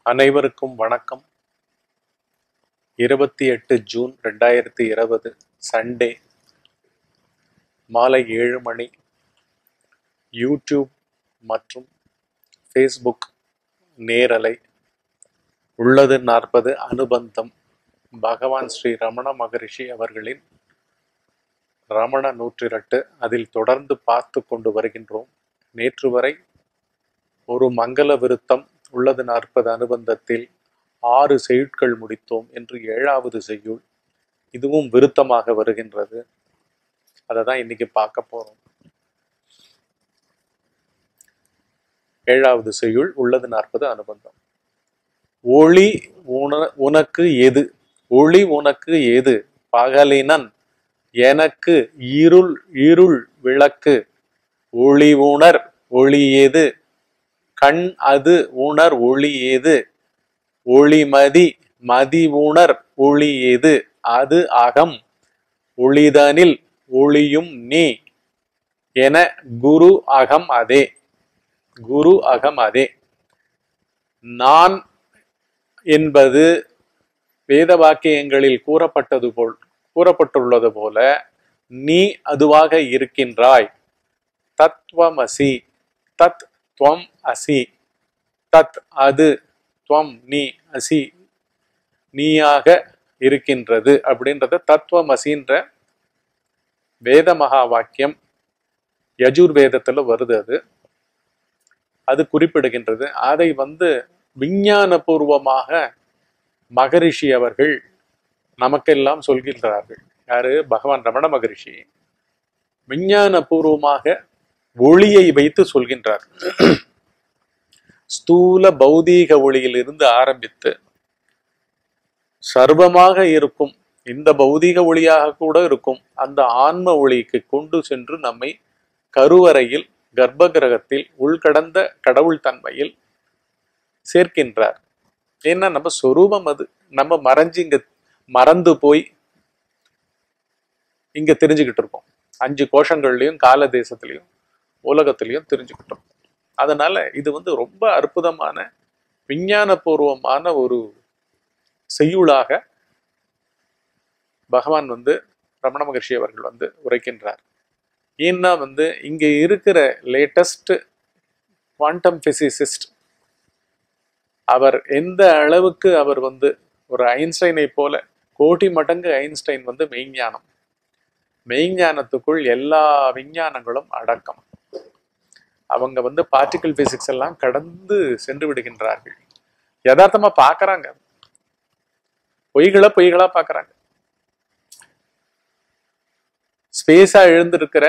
அனைவருக்கும் வணக்கம் இருபத்தி எட்டு ஜூன் ரெண்டாயிரத்தி இருபது சண்டே மாலை ஏழு மணி யூடியூப் மற்றும் ஃபேஸ்புக் நேரலை உள்ளது நாற்பது அனுபந்தம் பகவான் ஸ்ரீ ரமண மகரிஷி அவர்களின் ரமண நூற்றிரட்டு அதில் தொடர்ந்து பார்த்து கொண்டு வருகின்றோம் நேற்று வரை ஒரு மங்கள விருத்தம் உள்ளது நாற்பது அனுபந்தத்தில் ஆறு செய்யுட்கள் முடித்தோம் என்று ஏழாவது செய்யுள் இதுவும் விருத்தமாக வருகின்றது அதை தான் இன்னைக்கு பார்க்க போறோம் ஏழாவது செய்யுள் உள்ளது நாற்பது அனுபந்தம் ஒளி உன உனக்கு எது ஒளி உனக்கு எது பகலினன் எனக்கு இருள் இருள் விளக்கு ஒளி உணர் ஒளி எது கண் அது உணர் ஒளி ஏது ஒளிமதி மதி உணர் ஒளி ஏது அது அகம் ஒளிதனில் ஒளியும் நீ என குரு அகம் அதே குரு அகம் அதே நான் என்பது வேத வாக்கியங்களில் கூறப்பட்டது போல் கூறப்பட்டுள்ளது போல நீ அதுவாக இருக்கின்றாய் தத்வமசி தத் துவம் அசி தத் அது துவம் நீ அசி நீயாக இருக்கின்றது அப்படின்றத தத்துவம் அசின்ற வேத மகா வாக்கியம் யஜுர் வேதத்துல வருது அது அது குறிப்பிடுகின்றது அதை வந்து விஞ்ஞான பூர்வமாக மகரிஷி அவர்கள் நமக்கெல்லாம் சொல்கின்றார்கள் யாரு பகவான் ரமண மகரிஷி விஞ்ஞான பூர்வமாக ஒளியை வைத்து சொல்கின்றார் ஸ்தூல பௌதீக ஒளியிலிருந்து ஆரம்பித்து சர்வமாக இருக்கும் இந்த பௌதீக ஒளியாக கூட இருக்கும் அந்த ஆன்ம ஒளிக்கு கொண்டு சென்று நம்மை கருவறையில் கர்ப்ப கிரகத்தில் உள்கடந்த கடவுள் தன்மையில் சேர்க்கின்றார் ஏன்னா நம்ம சொரூபம் அது நம்ம மறைஞ்சு இங்க மறந்து போய் இங்க தெரிஞ்சுக்கிட்டு இருக்கோம் அஞ்சு கோஷங்கள்லயும் கால தேசத்திலையும் உலகத்திலையும் தெரிஞ்சுக்கிட்டோம் அதனால இது வந்து ரொம்ப அற்புதமான விஞ்ஞானபூர்வமான ஒரு செய்யுளாக பகவான் வந்து ரமண மகர்ஷி அவர்கள் வந்து உரைக்கின்றார் ஏன்னா வந்து இங்க இருக்கிற லேட்டஸ்ட் குவாண்டம் பிசிசிஸ்ட் அவர் எந்த அளவுக்கு அவர் வந்து ஒரு ஐன்ஸ்டைனை போல கோடி மடங்கு ஐன்ஸ்டைன் வந்து மெய்ஞானம் மெய்ஞானத்துக்குள் எல்லா விஞ்ஞானங்களும் அடக்கம் அவங்க வந்து பார்ட்டிகிள் பிசிக்ஸ் எல்லாம் கடந்து சென்று விடுகின்றார்கள் யதார்த்தமா பாக்குறாங்க பொய்களை பொய்களா பாக்குறாங்க ஸ்பேஸா எழுந்திருக்கிற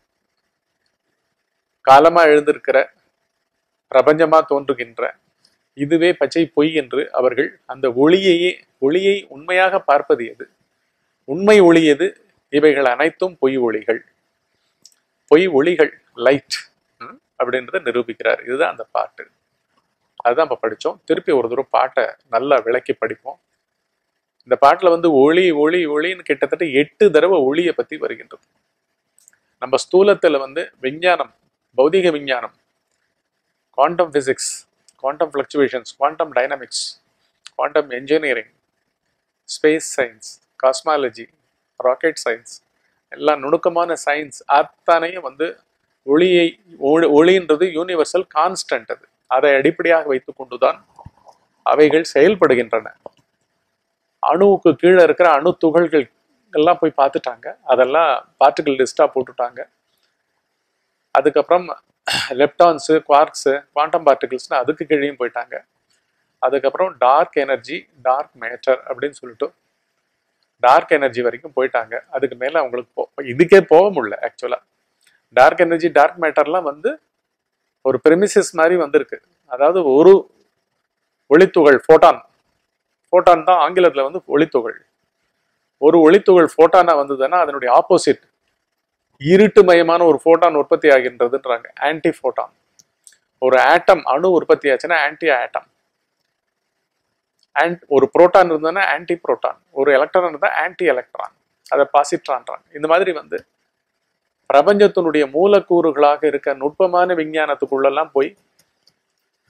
காலமா எழுந்திருக்கிற பிரபஞ்சமா தோன்றுகின்ற இதுவே பச்சை பொய் என்று அவர்கள் அந்த ஒளியையே ஒளியை உண்மையாக பார்ப்பது எது உண்மை ஒளி எது இவைகள் அனைத்தும் பொய் ஒளிகள் பொய் ஒளிகள் லைட் அப்படின்றத நிரூபிக்கிறார் இதுதான் அந்த பாட்டு அதுதான் நம்ம படித்தோம் திருப்பி ஒரு தூரம் பாட்டை நல்லா விளக்கி படிப்போம் இந்த பாட்டில் வந்து ஒளி ஒளி ஒளின்னு கிட்டத்தட்ட எட்டு தடவை ஒளியை பற்றி வருகின்றது நம்ம ஸ்தூலத்தில் வந்து விஞ்ஞானம் பௌதிக விஞ்ஞானம் quantum physics quantum fluctuations quantum dynamics quantum engineering space science cosmology rocket science எல்லாம் நுணுக்கமான சயின்ஸ் அத்தனையும் வந்து ஒளியை ஒளின்றது யூனிவர்சல் கான்ஸ்டன்ட் அது அதை அடிப்படையாக வைத்துக் கொண்டுதான் அவைகள் செயல்படுகின்றன அணுவுக்கு கீழே இருக்கிற அணு துகள்கள் எல்லாம் போய் பார்த்துட்டாங்க அதெல்லாம் பார்ட்டிகல் லிஸ்டா போட்டுட்டாங்க அதுக்கப்புறம் லெப்டான்ஸு குவார்க்ஸு குவாண்டம் பார்ட்டிகிள்ஸ்னு அதுக்கு கீழேயும் போயிட்டாங்க அதுக்கப்புறம் டார்க் எனர்ஜி டார்க் மேட்டர் அப்படின்னு சொல்லிட்டு டார்க் எனர்ஜி வரைக்கும் போயிட்டாங்க அதுக்கு மேலே அவங்களுக்கு போ இதுக்கே போக முடியல ஆக்சுவலாக டார்க் எனர்ஜி டார்க் மேட்டர்லாம் வந்து ஒரு பிரெமிசஸ் மாதிரி வந்திருக்கு அதாவது ஒரு ஒளித்துகள் ஃபோட்டான் ஃபோட்டான் தான் ஆங்கிலத்தில் வந்து ஒளித்துகள் ஒரு ஒளித்துகள் ஃபோட்டானா வந்ததுன்னா அதனுடைய ஆப்போசிட் இருட்டு மயமான ஒரு ஃபோட்டான் உற்பத்தி ஆகின்றதுன்றாங்க ஆன்டி ஃபோட்டான் ஒரு ஆட்டம் அணு உற்பத்தி ஆச்சுன்னா ஆன்டி ஆட்டம் அண்ட் ஒரு புரோட்டான் இருந்ததுன்னா ஆன்டி புரோட்டான் ஒரு எலக்ட்ரான் இருந்தால் ஆன்டி எலக்ட்ரான் அதை பாசிட்ரான்றாங்க இந்த மாதிரி வந்து பிரபஞ்சத்தினுடைய மூலக்கூறுகளாக இருக்க நுட்பமான விஞ்ஞானத்துக்குள்ளெல்லாம் போய்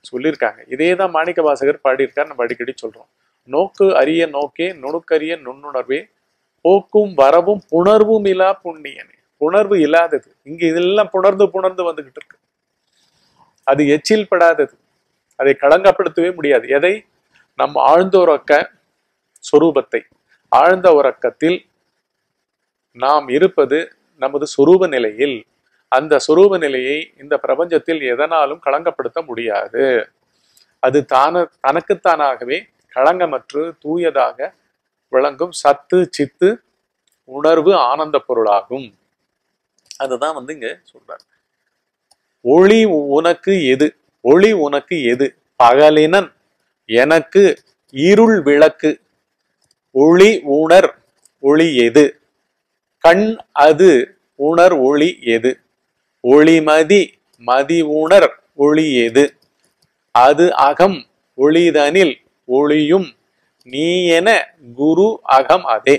சொல்லியிருக்காங்க இதே தான் மாணிக்க வாசகர் பாடியிருக்கார் நம்ம அடிக்கடி சொல்றோம் நோக்கு அரிய நோக்கே நுணுக்கரிய நுண்ணுணர்வே போக்கும் வரவும் புணர்வும் இல்லா புண்ணியனே புணர்வு இல்லாதது இங்க இதெல்லாம் புணர்ந்து புணர்ந்து வந்துகிட்டு இருக்கு அது எச்சில் படாதது அதை களங்கப்படுத்தவே முடியாது எதை நம் ஆழ்ந்த உறக்க சொரூபத்தை ஆழ்ந்த உறக்கத்தில் நாம் இருப்பது நமது சொரூப நிலையில் அந்த சொரூப நிலையை இந்த பிரபஞ்சத்தில் எதனாலும் களங்கப்படுத்த முடியாது அது தான தனக்குத்தானாகவே களங்கமற்று தூயதாக விளங்கும் சத்து சித்து உணர்வு ஆனந்த பொருளாகும் அதுதான் வந்து இங்க சொல்றார் ஒளி உனக்கு எது ஒளி உனக்கு எது பகலினன் எனக்கு இருள் விளக்கு ஒளி உணர் ஒளி எது கண் அது உணர் ஒளி எது ஒளிமதி மதி உணர் ஒளி எது அது அகம் ஒளிதனில் ஒளியும் நீ என குரு அகம் அதே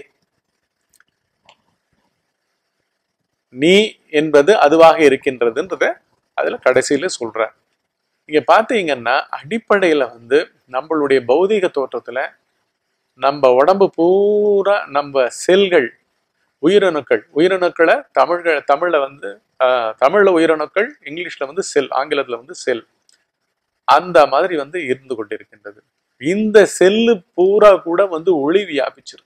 நீ என்பது அதுவாக இருக்கின்றதுன்றத அதுல கடைசியில சொல்ற இங்க பாத்தீங்கன்னா அடிப்படையில வந்து நம்மளுடைய பௌதீக தோற்றத்துல நம்ம உடம்பு பூரா நம்ம செல்கள் உயிரணுக்கள் உயிரணுக்களை தமிழ்கள் தமிழ்ல வந்து ஆஹ், தமிழ்ல உயிரணுக்கள் இங்கிலீஷ்ல வந்து செல் ஆங்கிலத்துல வந்து செல் அந்த மாதிரி வந்து இருந்து கொண்டிருக்கின்றது இந்த செல்லு பூரா கூட வந்து ஒளி வியாபிச்சிருக்கு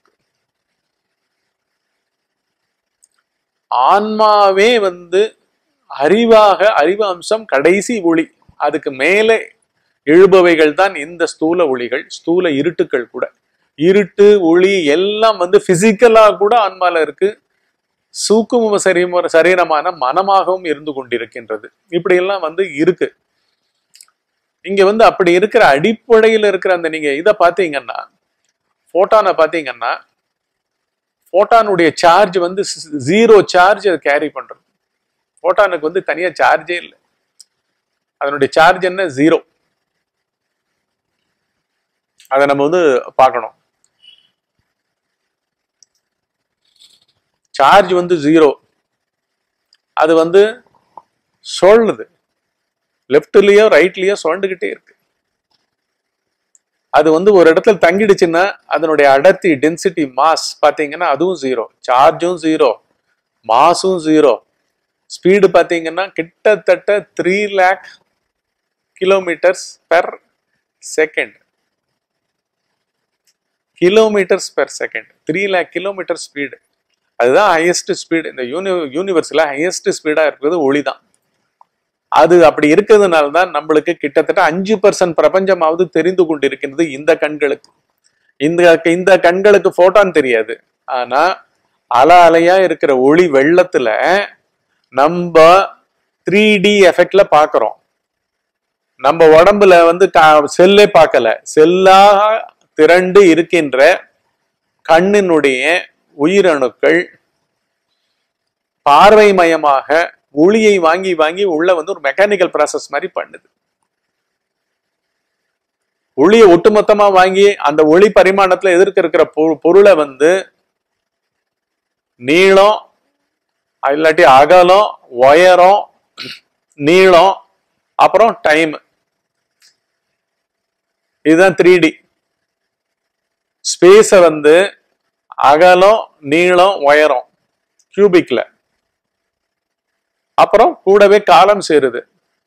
ஆன்மாவே வந்து அறிவாக அறிவு அம்சம் கடைசி ஒளி அதுக்கு மேலே எழுபவைகள் தான் இந்த ஸ்தூல ஒளிகள் ஸ்தூல இருட்டுக்கள் கூட இருட்டு ஒளி எல்லாம் வந்து பிசிக்கலா கூட ஆன்மால இருக்கு சூக்கும சரீர சரீரமான மனமாகவும் இருந்து கொண்டிருக்கின்றது இப்படி எல்லாம் வந்து இருக்கு இங்க வந்து அப்படி இருக்கிற அடிப்படையில் இருக்கிற அந்த நீங்க இதை பார்த்தீங்கன்னா போட்டானை பார்த்தீங்கன்னா போட்டானுடைய சார்ஜ் வந்து ஜீரோ சார்ஜ் அதை கேரி பண்றது போட்டானுக்கு வந்து தனியா சார்ஜே இல்லை அதனுடைய சார்ஜ் என்ன ஜீரோ அதை நம்ம வந்து பார்க்கணும் சார்ஜ் வந்து ஜீரோ அது வந்து சொல்லுது லெஃப்ட்லயோ ரைட்லயோ சுழண்டுகிட்டே இருக்கு அது வந்து ஒரு இடத்துல தங்கிடுச்சுன்னா அதனுடைய அடர்த்தி டென்சிட்டி மாஸ் பாத்தீங்கன்னா அதுவும் ஜீரோ சார்ஜும் ஜீரோ மாஸும் ஜீரோ ஸ்பீடு பாத்தீங்கன்னா கிட்டத்தட்ட three lakh kilometers per second kilometers per second three lakh kilometer speed அதுதான் ஹையஸ்ட் ஸ்பீடு இந்த யூனி யூனிவர்ஸில் ஹையஸ்ட் ஸ்பீடாக இருக்கிறது ஒளி தான் அது அப்படி இருக்கிறதுனால தான் நம்மளுக்கு கிட்டத்தட்ட அஞ்சு பர்சன்ட் பிரபஞ்சமாவது தெரிந்து கொண்டிருக்கின்றது இந்த கண்களுக்கு இந்த இந்த கண்களுக்கு போட்டான் தெரியாது ஆனா அலை அலையா இருக்கிற ஒளி வெள்ளத்துல நம்ம த்ரீ டி எஃபெக்ட்ல பாக்குறோம் நம்ம உடம்புல வந்து செல்லே பார்க்கல செல்லாக திரண்டு இருக்கின்ற கண்ணினுடைய உயிரணுக்கள் பார்வைமயமாக ஒளியை வாங்கி வாங்கி உள்ள வந்து ஒரு மெக்கானிக்கல் ப்ராசஸ் மாதிரி பண்ணுது ஒளியை ஒட்டுமொத்தமா வாங்கி அந்த ஒளி பரிமாணத்துல எதிர்க்க இருக்கிற பொ- பொருளை வந்து நீளம் இல்லாட்டி அகலம் உயரம் நீளம் அப்புறம் டைம் இதுதான் த்ரீ டி ஸ்பேஸை வந்து அகலம் நீளம் உயரம் கியூபிக்ல அப்புறம் கூடவே காலம் சேருது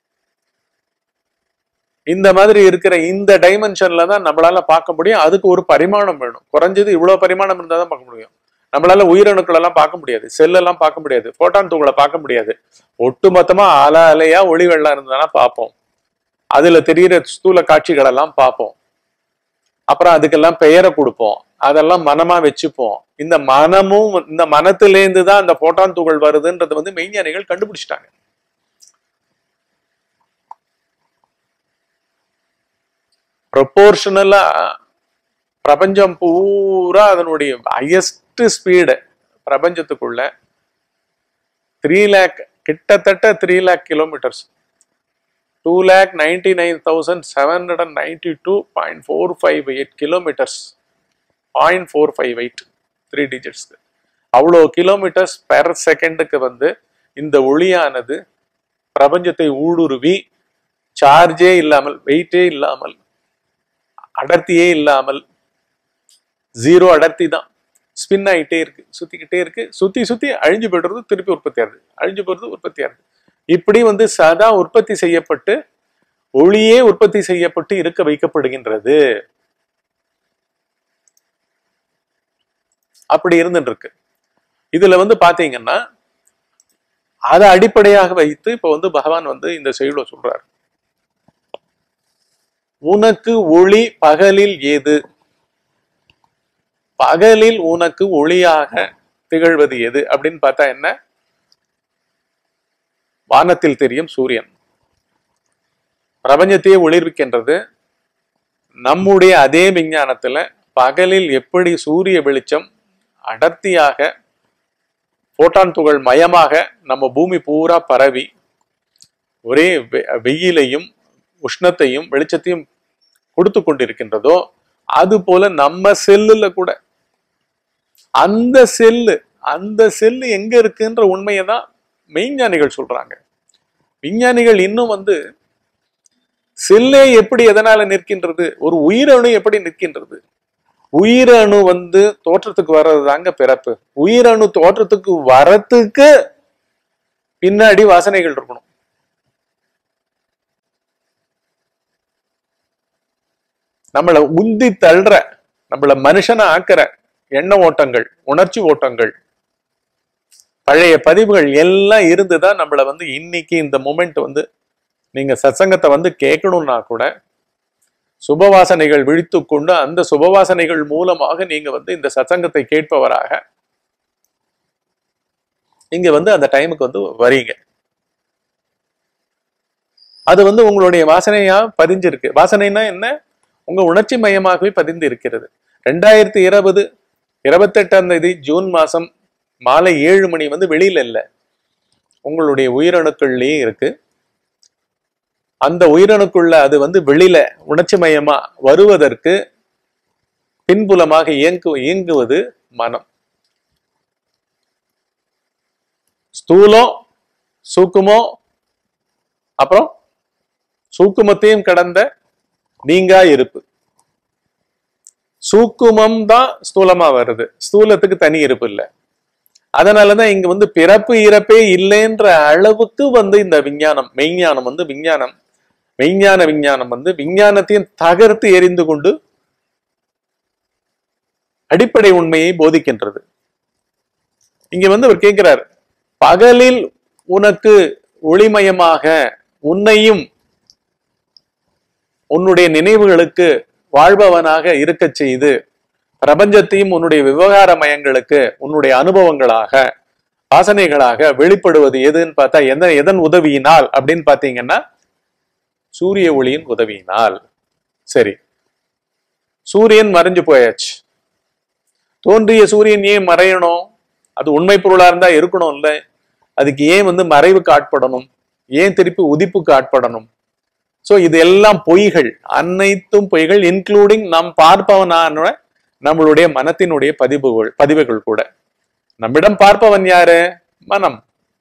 இந்த மாதிரி இருக்கிற இந்த டைமென்ஷன்ல தான் நம்மளால பார்க்க முடியும் அதுக்கு ஒரு பரிமாணம் வேணும் குறைஞ்சது இவ்வளவு பரிமாணம் இருந்தா தான் பார்க்க முடியும் நம்மளால உயிரணுக்கள் எல்லாம் பார்க்க முடியாது செல் எல்லாம் பார்க்க முடியாது போட்டான் துகளை பார்க்க முடியாது ஒட்டுமொத்தமா அல அலையா ஒளி வெள்ளம் இருந்ததுன்னா பார்ப்போம் அதுல தெரியிற ஸ்தூல காட்சிகள் எல்லாம் பார்ப்போம் அப்புறம் அதுக்கெல்லாம் பெயரை கொடுப்போம் அதெல்லாம் மனமா வச்சுப்போம் இந்த மனமும் இந்த மனத்திலேருந்து தான் அந்த போட்டான் துகள் வருதுன்றது வந்து மெய்ஞானிகள் கண்டுபிடிச்சிட்டாங்க ப்ரொபோர்ஷனலா பிரபஞ்சம் பூரா அதனுடைய ஹையஸ்ட் ஸ்பீடு பிரபஞ்சத்துக்குள்ள த்ரீ லேக் கிட்டத்தட்ட three lakh kilometers two lakh ninety nine thousand seven hundred and ninety two point four five eight kilometers point four five eight three டிஜிட்ஸ்க்கு அவ்வளோ கிலோமீட்டர்ஸ் பெர் செகண்டுக்கு வந்து இந்த ஒளியானது பிரபஞ்சத்தை ஊடுருவி சார்ஜே இல்லாமல் வெயிட்டே இல்லாமல் அடர்த்தியே இல்லாமல் ஜீரோ அடர்த்தி தான் ஸ்பின் ஆகிட்டே இருக்கு சுத்திக்கிட்டே இருக்கு சுத்தி சுத்தி அழிஞ்சு போயிடுறது திருப்பி உற்பத்தி ஆகுது அழிஞ்சு போறது உற்பத்தி ஆகுது இப்படி வந்து சதா உற்பத்தி செய்யப்பட்டு ஒளியே உற்பத்தி செய்யப்பட்டு இருக்க வைக்கப்படுகின்றது அப்படி இருந்துட்டு இருக்கு இதுல வந்து பாத்தீங்கன்னா அதை அடிப்படையாக வைத்து இப்ப வந்து பகவான் வந்து இந்த செய்யுள சொல்றார் உனக்கு ஒளி பகலில் ஏது பகலில் உனக்கு ஒளியாக திகழ்வது எது அப்படின்னு பார்த்தா என்ன வானத்தில் தெரியும் சூரியன் பிரபஞ்சத்தையே ஒளிர்விக்கின்றது நம்முடைய அதே விஞ்ஞானத்துல பகலில் எப்படி சூரிய வெளிச்சம் அடர்த்தியாக போட்டான் துகள் மயமாக நம்ம பூமி பூரா பரவி ஒரே வெ- வெயிலையும் உஷ்ணத்தையும் வெளிச்சத்தையும் கொடுத்து கொண்டிருக்கின்றதோ அது போல நம்ம செல்லுல கூட அந்த செல்லு அந்த செல்லு எங்க இருக்குன்ற உண்மையை தான் மெய்ஞானிகள் சொல்றாங்க விஞ்ஞானிகள் இன்னும் வந்து செல்லே எப்படி எதனால நிற்கின்றது ஒரு உயிரணு எப்படி நிற்கின்றது உயிரணு வந்து தோற்றத்துக்கு வர்றது தாங்க பிறப்பு உயிரணு தோற்றத்துக்கு வரத்துக்கு பின்னாடி வாசனைகள் இருக்கணும் நம்மளை உந்தி தள்ளுற நம்மள மனுஷனை ஆக்குற எண்ண ஓட்டங்கள் உணர்ச்சி ஓட்டங்கள் பழைய பதிவுகள் எல்லாம் இருந்துதான் நம்மளை வந்து இன்னைக்கு இந்த மூமெண்ட் வந்து நீங்க சத்சங்கத்தை வந்து கேட்கணும்னா கூட சுபவாசனைகள் விழித்து கொண்டு அந்த சுபவாசனைகள் மூலமாக நீங்க வந்து இந்த சத்சங்கத்தை கேட்பவராக இங்க வந்து அந்த டைமுக்கு வந்து வரீங்க அது வந்து உங்களுடைய வாசனையா பதிஞ்சிருக்கு வாசனைனா என்ன உங்க உணர்ச்சி மயமாகவே பதிந்து இருக்கிறது ரெண்டாயிரத்தி இருபது இருபத்தெட்டாம் தேதி ஜூன் மாசம் மாலை ஏழு மணி வந்து வெளியில இல்ல உங்களுடைய உயிரணுக்கள்லயே இருக்கு அந்த உயிரணுக்குள்ள அது வந்து வெளியில உணர்ச்சி மயமா வருவதற்கு பின்புலமாக இயங்கு இயங்குவது மனம் ஸ்தூலம் சூக்குமோ அப்புறம் சூக்குமத்தையும் கடந்த நீங்கா இருப்பு சூக்குமம் தான் ஸ்தூலமா வருது ஸ்தூலத்துக்கு தனி இருப்பு இல்லை அதனாலதான் இங்க வந்து பிறப்பு இறப்பே இல்லைன்ற அளவுக்கு வந்து இந்த விஞ்ஞானம் மெய்ஞானம் வந்து விஞ்ஞானம் மெய்ஞான விஞ்ஞானம் வந்து விஞ்ஞானத்தையும் தகர்த்து எரிந்து கொண்டு அடிப்படை உண்மையை போதிக்கின்றது இங்க வந்து அவர் கேட்கிறார் பகலில் உனக்கு ஒளிமயமாக உன்னையும் உன்னுடைய நினைவுகளுக்கு வாழ்பவனாக இருக்கச் செய்து பிரபஞ்சத்தையும் உன்னுடைய விவகார மயங்களுக்கு உன்னுடைய அனுபவங்களாக வாசனைகளாக வெளிப்படுவது எதுன்னு பார்த்தா எந்த எதன் உதவியினால் அப்படின்னு பார்த்தீங்கன்னா சூரிய ஒளியின் உதவியினால் சரி சூரியன் மறைஞ்சு போயாச்சு தோன்றிய சூரியன் ஏன் மறையணும் அது உண்மை பொருளா இருந்தா இருக்கணும் இல்ல அதுக்கு ஏன் வந்து மறைவுக்கு ஆட்படணும் ஏன் திருப்பி உதிப்புக்கு ஆட்படணும் சோ இது எல்லாம் பொய்கள் அனைத்தும் பொய்கள் இன்க்ளூடிங் நாம் பார்ப்பவனான நம்மளுடைய மனத்தினுடைய பதிவுகள் பதிவுகள் கூட நம்மிடம் பார்ப்பவன் யாரு மனம்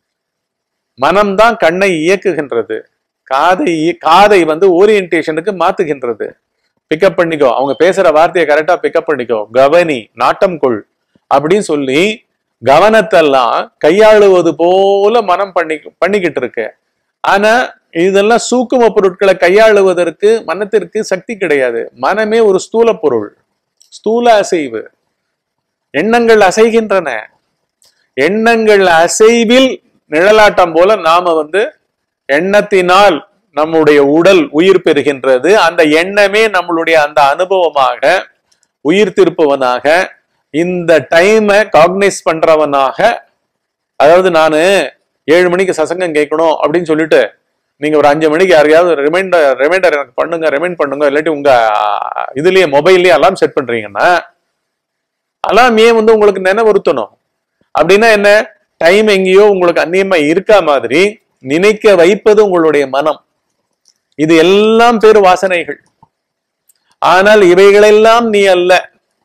மனம்தான் கண்ணை இயக்குகின்றது காதை இய- காதை வந்து ஓரியன்டேஷனுக்கு மாத்துகின்றது பிக்கப் பண்ணிக்கோ அவங்க பேசுற வார்த்தையை கரெக்டா பிக்கப் பண்ணிக்கோ கவனி நாட்டம் கொள் அப்படின்னு சொல்லி கவனத்தெல்லாம் கையாளுவது போல மனம் பண்ணி பண்ணிக்கிட்டு இருக்கு ஆனா இதெல்லாம் சூக்கும பொருட்களை கையாளுவதற்கு மனத்திற்கு சக்தி கிடையாது மனமே ஒரு ஸ்தூல பொருள் ஸ்தூல அசைவு எண்ணங்கள் அசைகின்றன எண்ணங்கள் அசைவில் நிழலாட்டம் போல நாம வந்து எண்ணத்தினால் நம்முடைய உடல் உயிர் பெறுகின்றது அந்த எண்ணமே நம்மளுடைய அந்த அனுபவமாக உயிர் திருப்பவனாக இந்த டைமை காக்னைஸ் பண்றவனாக அதாவது நான் ஏழு மணிக்கு சசங்கம் கேட்கணும் அப்படின்னு சொல்லிட்டு நீங்க ஒரு அஞ்சு மணிக்கு யாரையாவது ரிமைண்டர் ரிமைண்டர் எனக்கு பண்ணுங்க ரிமைண்ட் பண்ணுங்க இல்லாட்டி உங்க அஹ், இதுலயே மொபைல்லயே அலாம் செட் பண்றீங்கன்னா அலாம் ஏன் வந்து உங்களுக்கு நினைவுறுத்தணும் அப்படின்னா என்ன டைம் எங்கேயோ உங்களுக்கு அந்நியமா இருக்கா மாதிரி நினைக்க வைப்பது உங்களுடைய மனம் இது எல்லாம் பேர் வாசனைகள் ஆனால் இவைகளெல்லாம் நீ அல்ல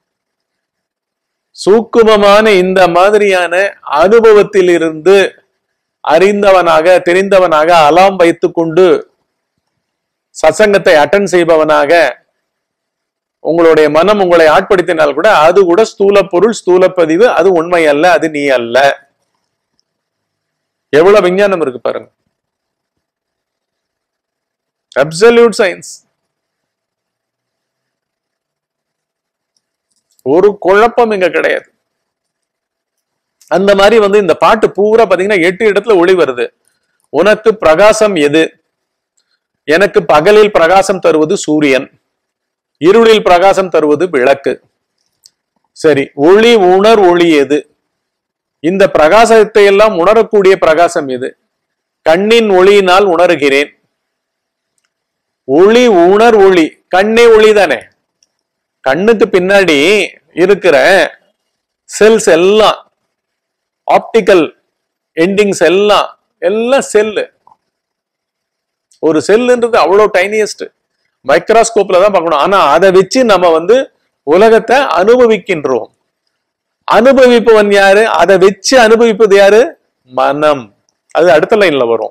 சூக்குமமான இந்த மாதிரியான அனுபவத்தில் இருந்து அறிந்தவனாக தெரிந்தவனாக அலாம் வைத்துக்கொண்டு சத்சங்கத்தை அட்டன் செய்பவனாக உங்களுடைய மனம் உங்களை ஆட்படுத்தினால் கூட அது கூட ஸ்தூல பொருள் ஸ்தூல பதிவு அது உண்மை அல்ல அது நீ அல்ல எவ்வளவு விஞ்ஞானம் இருக்கு பாருங்க அப்சல்யூட் சயின்ஸ் ஒரு குழப்பம் இங்க கிடையாது அந்த மாதிரி வந்து இந்த பாட்டு பூரா பாத்தீங்கன்னா எட்டு இடத்துல ஒளி வருது உனக்கு பிரகாசம் எது எனக்கு பகலில் பிரகாசம் தருவது சூரியன் இருளில் பிரகாசம் தருவது விளக்கு சரி ஒளி உணர் ஒளி எது இந்த பிரகாசத்தை எல்லாம் உணரக்கூடிய பிரகாசம் எது கண்ணின் ஒளியினால் உணர்கிறேன் ஒளி உணர் ஒளி கண்ணே ஒளி தானே கண்ணுக்கு பின்னாடி இருக்கிற செல்ஸ் எல்லாம் ஆப்டிக்கல் எண்டிங்ஸ் எல்லாம் எல்லாம் செல்லு ஒரு செல்லுன்றது அவ்வளவு டைனியஸ்ட் மைக்ரோஸ்கோப்ல தான் பார்க்கணும் ஆனா அதை வச்சு நம்ம வந்து உலகத்தை அனுபவிக்கின்றோம் அனுபவிப்பவன் யாரு அதை வச்சு அனுபவிப்பது யாரு மனம் அது அடுத்த லைன்ல வரும்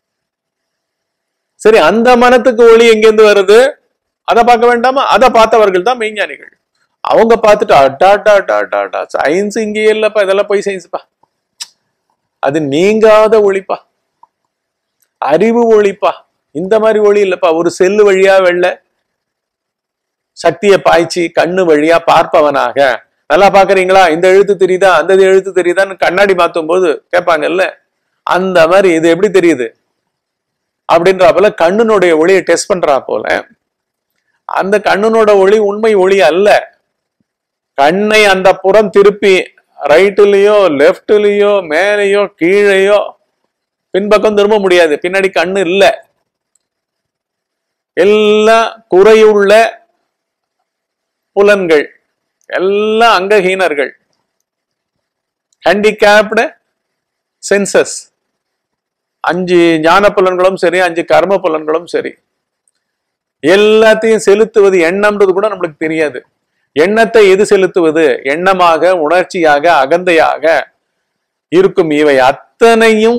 சரி அந்த மனத்துக்கு ஒளி எங்கேருந்து வருது அதை பார்க்க வேண்டாமா அதை பார்த்தவர்கள் தான் மெய்ஞானிகள் அவங்க பார்த்துட்டு அட்டா அட்டா அட்டா அட்டா அட்டா சயின்ஸ் இங்கே இல்லப்பா இதெல்லாம் போய் சயின்ஸ்ப்பா அது நீங்காத ஒளிப்பா அறிவு ஒளிப்பா இந்த மாதிரி ஒளி இல்லப்பா ஒரு செல்லு வழியா வெள்ள சக்தியை பாய்ச்சி கண்ணு வழியா பார்ப்பவனாக நல்லா பாக்குறீங்களா இந்த எழுத்து தெரியுதா அந்த எழுத்து தெரியுதான்னு கண்ணாடி மாத்தும் போது கேட்பாங்கல்ல அந்த மாதிரி இது எப்படி தெரியுது அப்படின்றா போல கண்ணுனுடைய ஒளியை டெஸ்ட் பண்றா போல அந்த கண்ணுனோட ஒளி உண்மை ஒளி அல்ல கண்ணை அந்த புறம் திருப்பி ரைட்டுலயோ லெஃப்ட்லயோ மேலேயோ கீழேயோ பின்பக்கம் திரும்ப முடியாது பின்னாடி கண்ணு இல்ல எல்லாம் குறையுள்ள புலன்கள் எல்லாம் அங்கஹீனர்கள் ஹேண்டிகேப்டு சென்சஸ் அஞ்சு ஞான புலன்களும் சரி அஞ்சு கர்ம புலன்களும் சரி எல்லாத்தையும் செலுத்துவது எண்ணம்ன்றது கூட நம்மளுக்கு தெரியாது எண்ணத்தை எது செலுத்துவது எண்ணமாக உணர்ச்சியாக அகந்தையாக இருக்கும் இவை அத்தனையும்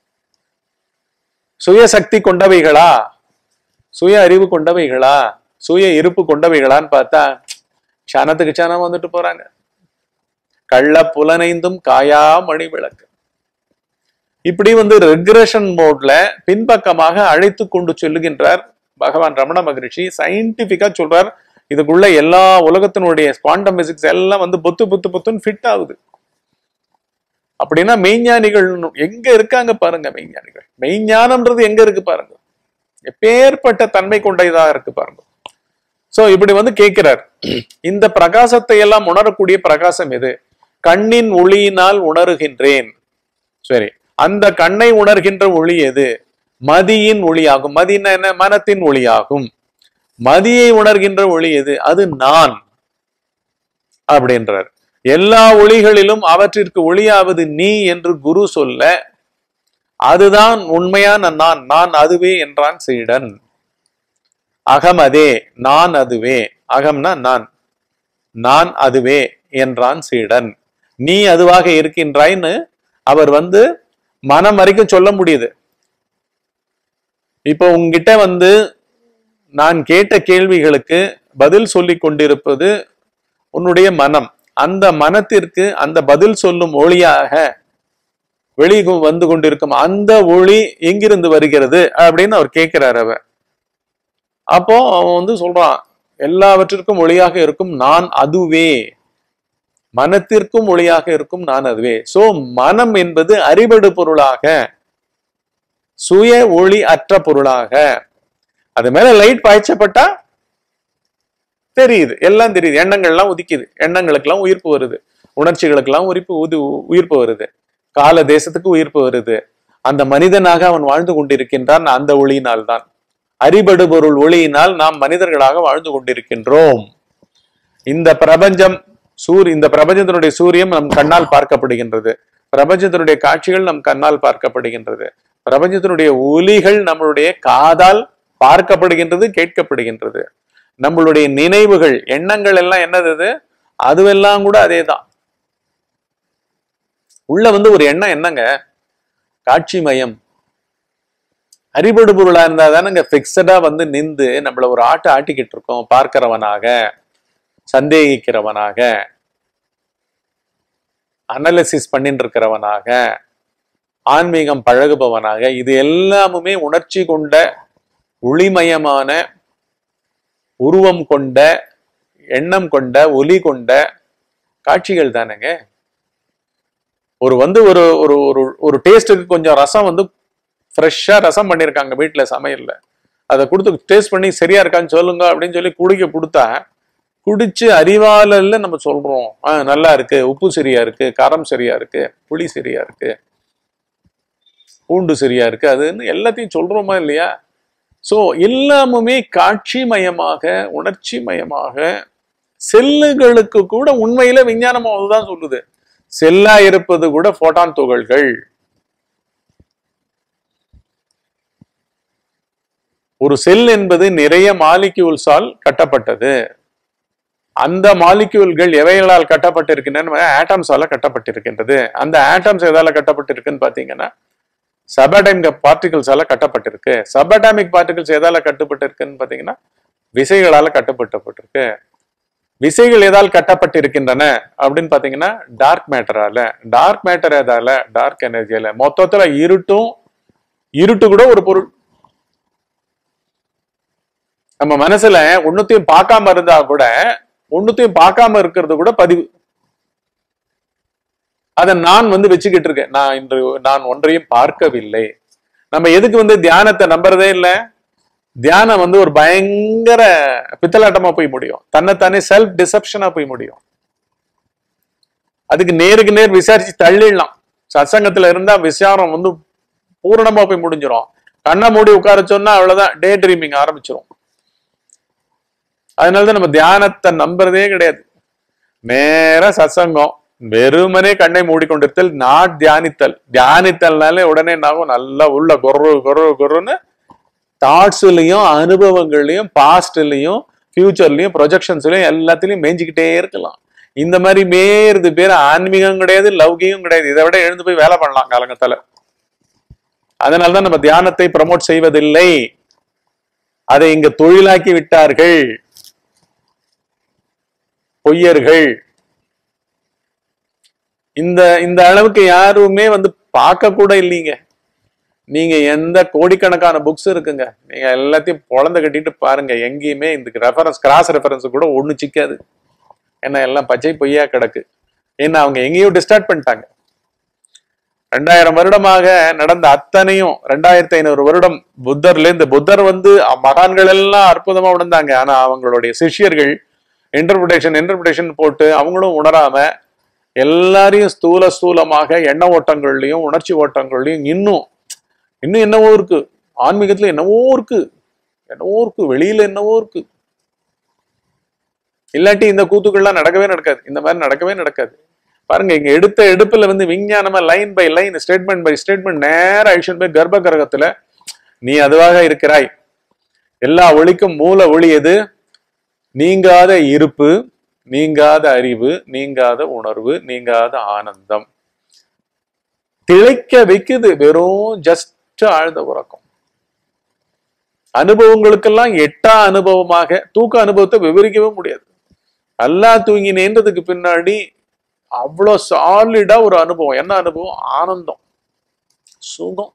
சுயசக்தி கொண்டவைகளா சுய அறிவு கொண்டவைகளா சுய இருப்பு கொண்டவைகளான்னு பார்த்தா க்ஷணத்துக்கு க்ஷணம் வந்துட்டு போறாங்க கள்ள புலனைந்தும் காயா மணி விளக்கு இப்படி வந்து ரெக்ரஷன் மோட்ல பின்பக்கமாக அழைத்து கொண்டு செல்லுகின்றார் பகவான் ரமண மகரிஷி சயின்டிபிக்கா சொல்றார் இதுக்குள்ள எல்லா உலகத்தினுடைய குவாண்டம் பிசிக்ஸ் எல்லாம் வந்து பொத்து பொத்து பொத்துன்னு ஃபிட் ஆகுது அப்படின்னா மெய்ஞானிகள் எங்க இருக்காங்க பாருங்க மெய்ஞானிகள் மெய்ஞானம்ன்றது எங்க இருக்கு பாருங்க எப்பேற்பட்ட தன்மை கொண்டதா இருக்கு பாருங்க சோ இப்படி வந்து கேட்கிறார் இந்த பிரகாசத்தை எல்லாம் உணரக்கூடிய பிரகாசம் எது கண்ணின் ஒளியினால் உணர்கின்றேன் சரி அந்த கண்ணை உணர்கின்ற ஒளி எது மதியின் ஒளியாகும் மதினா என்ன மனத்தின் ஒளியாகும் மதியை உணர்கின்ற ஒளி எது அது நான் அப்படின்றார் எல்லா ஒளிகளிலும் அவற்றிற்கு ஒளியாவது நீ என்று குரு சொல்ல அதுதான் உண்மையான நான் நான் அதுவே என்றான் சீடன் அகம் அதே நான் அதுவே அகம்னா நான் நான் அதுவே என்றான் சீடன் நீ அதுவாக இருக்கின்றாய்ன்னு அவர் வந்து மனம் வரைக்கும் சொல்ல முடியுது இப்போ உங்ககிட்ட வந்து நான் கேட்ட கேள்விகளுக்கு பதில் சொல்லி கொண்டிருப்பது உன்னுடைய மனம் அந்த மனத்திற்கு அந்த பதில் சொல்லும் ஒளியாக வெளி வந்து கொண்டிருக்கும் அந்த ஒளி எங்கிருந்து வருகிறது அப்படின்னு அவர் கேட்கிறார் அவர் அப்போ அவன் வந்து சொல்றான் எல்லாவற்றிற்கும் ஒளியாக இருக்கும் நான் அதுவே மனத்திற்கும் ஒளியாக இருக்கும் நான் அதுவே சோ மனம் என்பது அறிவடு பொருளாக சுய ஒளி அற்ற பொருளாக அது மேல லைட் பாய்ச்சப்பட்டா தெரியுது எல்லாம் தெரியுது எண்ணங்கள்லாம் உதிக்குது எண்ணங்களுக்கெல்லாம் உயிர்ப்பு வருது உணர்ச்சிகளுக்கெல்லாம் உயிர்ப்பு உது உயிர்ப்பு வருது கால தேசத்துக்கு உயிர்ப்பு வருது அந்த மனிதனாக அவன் வாழ்ந்து கொண்டிருக்கின்றான் அந்த ஒளியினால் தான் அறிபடு பொருள் ஒளியினால் நாம் மனிதர்களாக வாழ்ந்து கொண்டிருக்கின்றோம் இந்த பிரபஞ்சம் சூர் இந்த பிரபஞ்சத்தினுடைய சூரியன் நம் கண்ணால் பார்க்கப்படுகின்றது பிரபஞ்சத்தினுடைய காட்சிகள் நம் கண்ணால் பார்க்கப்படுகின்றது பிரபஞ்சத்தினுடைய ஒலிகள் நம்மளுடைய காதால் பார்க்கப்படுகின்றது கேட்கப்படுகின்றது நம்மளுடைய நினைவுகள் எண்ணங்கள் எல்லாம் என்னது அது? அதுவெல்லாம் கூட அதேதான் உள்ள வந்து ஒரு எண்ணம் என்னங்க காட்சி மயம் அறிபடு பொருளா இருந்தா தானங்க பிக்சடா வந்து நின்று நம்மள ஒரு ஆட்டு ஆட்டிக்கிட்டு இருக்கோம் பார்க்கிறவனாக சந்தேகிக்கிறவனாக அனலிசிஸ் பண்ணிட்டு இருக்கிறவனாக ஆன்மீகம் பழகுபவனாக இது எல்லாமுமே உணர்ச்சி கொண்ட ஒளிமயமான உருவம் கொண்ட எண்ணம் கொண்ட ஒலி கொண்ட காட்சிகள் தானேங்க ஒரு வந்து ஒரு ஒரு ஒரு ஒரு டேஸ்ட்டுக்கு கொஞ்சம் ரசம் வந்து ஃப்ரெஷ்ஷா ரசம் பண்ணியிருக்காங்க வீட்டுல சமையல்ல அதை கொடுத்து டேஸ்ட் பண்ணி சரியா இருக்கான்னு சொல்லுங்க அப்படின்னு சொல்லி குடிக்க கொடுத்தா குடிச்சு அறிவாளல்ல நம்ம சொல்றோம் ஆ நல்லா இருக்கு உப்பு சரியா இருக்கு காரம் சரியா இருக்கு புளி சரியா இருக்கு பூண்டு சரியா இருக்கு அதுன்னு எல்லாத்தையும் சொல்றோமா இல்லையா சோ எல்லாமுமே காட்சி மயமாக உணர்ச்சி மயமாக செல்லுகளுக்கு கூட உண்மையில விஞ்ஞானம் அதுதான் சொல்லுது செல்லா இருப்பது கூட போட்டான் துகள்கள் ஒரு செல் என்பது நிறைய மாலிக்யூல்ஸால் கட்டப்பட்டது அந்த மாலிக்யூல்கள் எவைகளால் கட்டப்பட்டிருக்கின்றன ஆட்டம்ஸால கட்டப்பட்டிருக்கின்றது அந்த ஆட்டம்ஸ் எதால கட்டப்பட்டிருக்குன்னு பாத்தீங்கன்னா சபடைமிக் பார்ட்டிகல்ஸால கட்டப்பட்டிருக்கு சபடாமிக் பார்ட்டிகல்ஸ் எதால கட்டப்பட்டிருக்குன்னு பாத்தீங்கன்னா விசைகளால கட்டப்பட்டப்பட்டிருக்கு விசைகள் எதால் கட்டப்பட்டிருக்கின்றன அப்படின்னு பாத்தீங்கன்னா டார்க் மேட்டரால டார்க் மேட்டர் எதால டார்க் எனர்ஜியால மொத்தத்துல இருட்டும் இருட்டு கூட ஒரு பொருள் நம்ம மனசுல ஒண்ணுத்தையும் பார்க்காம இருந்தா கூட ஒண்ணுத்தையும் பார்க்காம இருக்கிறது கூட பதிவு அதை நான் வந்து வச்சுக்கிட்டு இருக்கேன் நான் இன்று நான் ஒன்றையும் பார்க்கவில்லை நம்ம எதுக்கு வந்து தியானத்தை நம்புறதே இல்லை தியானம் வந்து ஒரு பயங்கர பித்தலாட்டமா போய் முடியும் தன்னைத்தானே செல்ஃப் டிசப்ஷனா போய் முடியும் அதுக்கு நேருக்கு நேர் விசாரிச்சு தள்ளிடலாம் சத்சங்கத்துல இருந்தா விசாரம் வந்து பூரணமா போய் முடிஞ்சிடும் கண்ணை மூடி உட்கார சொன்னா அவ்வளவுதான் டே ட்ரீமிங் ஆரம்பிச்சிரும் அதனாலதான் நம்ம தியானத்தை நம்புறதே கிடையாது நேரா சத்சங்கம் வெறுமனே கண்ணை மூடிக்கொண்டிருத்தல் நான் தியானித்தல் தியானித்தல்னாலே உடனே என்னாகும் நல்லா உள்ள கொரு கொரு கொருன்னு தாட்ஸ்லயும் அனுபவங்கள்லயும் பாஸ்ட்லயும் ஃபியூச்சர்லயும் ப்ரொஜெக்ஷன்ஸ்லயும் எல்லாத்துலயும் மேய்ஞ்சிக்கிட்டே இருக்கலாம் இந்த மாதிரி மேயறது பேர் ஆன்மீகம் கிடையாது லௌகிகம் கிடையாது இதை விட எழுந்து போய் வேலை பண்ணலாம் காலங்கத்தால அதனாலதான் நம்ம தியானத்தை ப்ரமோட் செய்வதில்லை அதை இங்க தொழிலாக்கி விட்டார்கள் பொய்யர்கள் இந்த இந்த அளவுக்கு யாருமே வந்து பார்க்க கூட இல்லைங்க நீங்க எந்த கோடிக்கணக்கான புக்ஸ் இருக்குங்க நீங்க எல்லாத்தையும் பொழந்து கட்டிட்டு பாருங்க எங்கேயுமே இந்த ரெஃபரன்ஸ் கிராஸ் ரெஃபரன்ஸ் கூட ஒண்ணு சிக்காது ஏன்னா எல்லாம் பச்சை பொய்யா கிடக்கு ஏன்னா அவங்க எங்கேயோ டிஸ்டார்ட் பண்ணிட்டாங்க ரெண்டாயிரம் வருடமாக நடந்த அத்தனையும் ரெண்டாயிரத்தி ஐநூறு வருடம் புத்தர்ல இருந்து புத்தர் வந்து மகான்கள் எல்லாம் அற்புதமா உணர்ந்தாங்க ஆனா அவங்களுடைய சிஷ்யர்கள் இன்டர்பிரேஷன் இன்டர்பிரேஷன் போட்டு அவங்களும் உணராம எல்லாரையும் ஸ்தூல ஸ்தூலமாக எண்ண ஓட்டங்கள்லயும் உணர்ச்சி ஓட்டங்கள்லயும் இன்னும் இன்னும் என்னவோ இருக்கு ஆன்மீகத்துல என்னவோ இருக்கு என்னவோ இருக்கு வெளியில என்னவோ இருக்கு இல்லாட்டி இந்த கூத்துக்கள்லாம் நடக்கவே நடக்காது இந்த மாதிரி நடக்கவே நடக்காது பாருங்க இங்க எடுத்த எடுப்புல வந்து விஞ்ஞானமா line by line statement by statement நேர அழிஷன் போய் கர்ப்ப கிரகத்துல நீ அதுவாக இருக்கிறாய் எல்லா ஒளிக்கும் மூல ஒளி எது நீங்காத இருப்பு நீங்காத அறிவு நீங்காத உணர்வு நீங்காத ஆனந்தம் திளைக்க வைக்குது வெறும் ஜஸ்ட் ஆழ்ந்த உறக்கம் அனுபவங்களுக்கெல்லாம் எட்டா அனுபவமாக தூக்க அனுபவத்தை விவரிக்கவே முடியாது நல்லா தூங்கினேன்றதுக்கு பின்னாடி அவ்வளோ சாலிடா ஒரு அனுபவம் என்ன அனுபவம் ஆனந்தம் சுகம்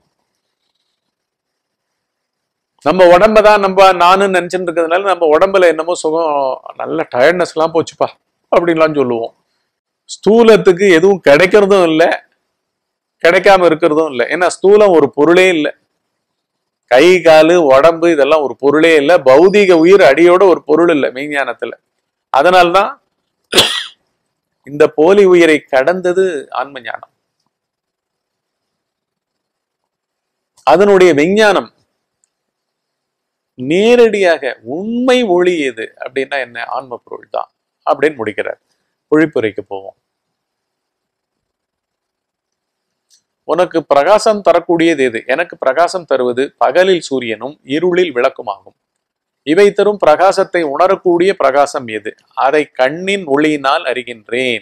நம்ம உடம்ப தான் நம்ம நானும் நினைச்சுட்டு இருக்கிறதுனால நம்ம உடம்புல என்னமோ சுகம் நல்ல டயர்ட்னஸ் எல்லாம் போச்சுப்பா அப்படின்லாம் சொல்லுவோம் ஸ்தூலத்துக்கு எதுவும் கிடைக்கிறதும் இல்லை கிடைக்காம இருக்கிறதும் இல்லை ஏன்னா ஸ்தூலம் ஒரு பொருளே இல்லை கை காலு உடம்பு இதெல்லாம் ஒரு பொருளே இல்லை பௌதீக உயிர் அடியோட ஒரு பொருள் இல்லை மெய்ஞானத்துல அதனால்தான் இந்த போலி உயிரை கடந்தது ஆன்ம ஞானம் அதனுடைய விஞ்ஞானம் நேரடியாக உண்மை ஒளி எது அப்படின்னா என்ன ஆன்ம பொருள் தான் அப்படின்னு முடிக்கிறார் பொழிப்புரைக்கு போவோம் உனக்கு பிரகாசம் தரக்கூடியது எது எனக்கு பிரகாசம் தருவது பகலில் சூரியனும் இருளில் விளக்குமாகும் இவை தரும் பிரகாசத்தை உணரக்கூடிய பிரகாசம் எது அதை கண்ணின் ஒளியினால் அறிகின்றேன்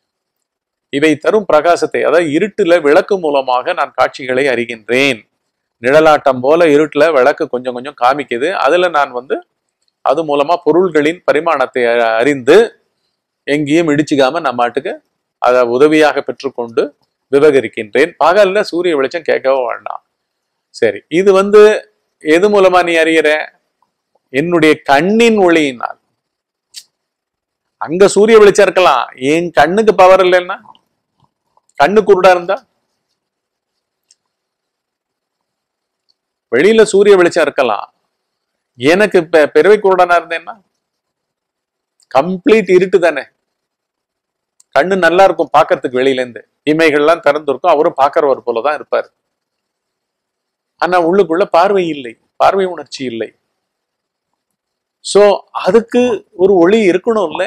இவை தரும் பிரகாசத்தை அதாவது இருட்டுல விளக்கு மூலமாக நான் காட்சிகளை அறிகின்றேன் நிழலாட்டம் போல இருட்டுல விளக்கு கொஞ்சம் கொஞ்சம் காமிக்குது அதுல நான் வந்து அது மூலமா பொருள்களின் பரிமாணத்தை அ- அறிந்து எங்கேயும் இடிச்சுக்காம நம்ம மாட்டுக்கு அதை உதவியாக பெற்றுக்கொண்டு விவகரிக்கின்றேன் பகல்ல சூரிய வெளிச்சம் கேட்கவே வேண்டாம் சரி இது வந்து எது மூலமா நீ அறியற என்னுடைய கண்ணின் ஒளியினால் அங்க சூரிய வெளிச்சம் இருக்கலாம் என் கண்ணுக்கு பவர் இல்லைன்னா கண்ணு குருடா இருந்தா வெளியில சூரிய வெளிச்சம் இருக்கலாம் எனக்கு இப்ப பிறவை குருடனா இருந்தேன்னா கம்ப்ளீட் இருட்டு தானே கண்ணு நல்லா இருக்கும் பார்க்கறதுக்கு வெளியில இருந்து இமைகள்லாம் திறந்திருக்கும் அவரும் பார்க்கறவர் போலதான் இருப்பார் ஆனா உள்ளுக்குள்ள பார்வை இல்லை பார்வை உணர்ச்சி இல்லை சோ அதுக்கு ஒரு ஒளி இருக்கணும்ல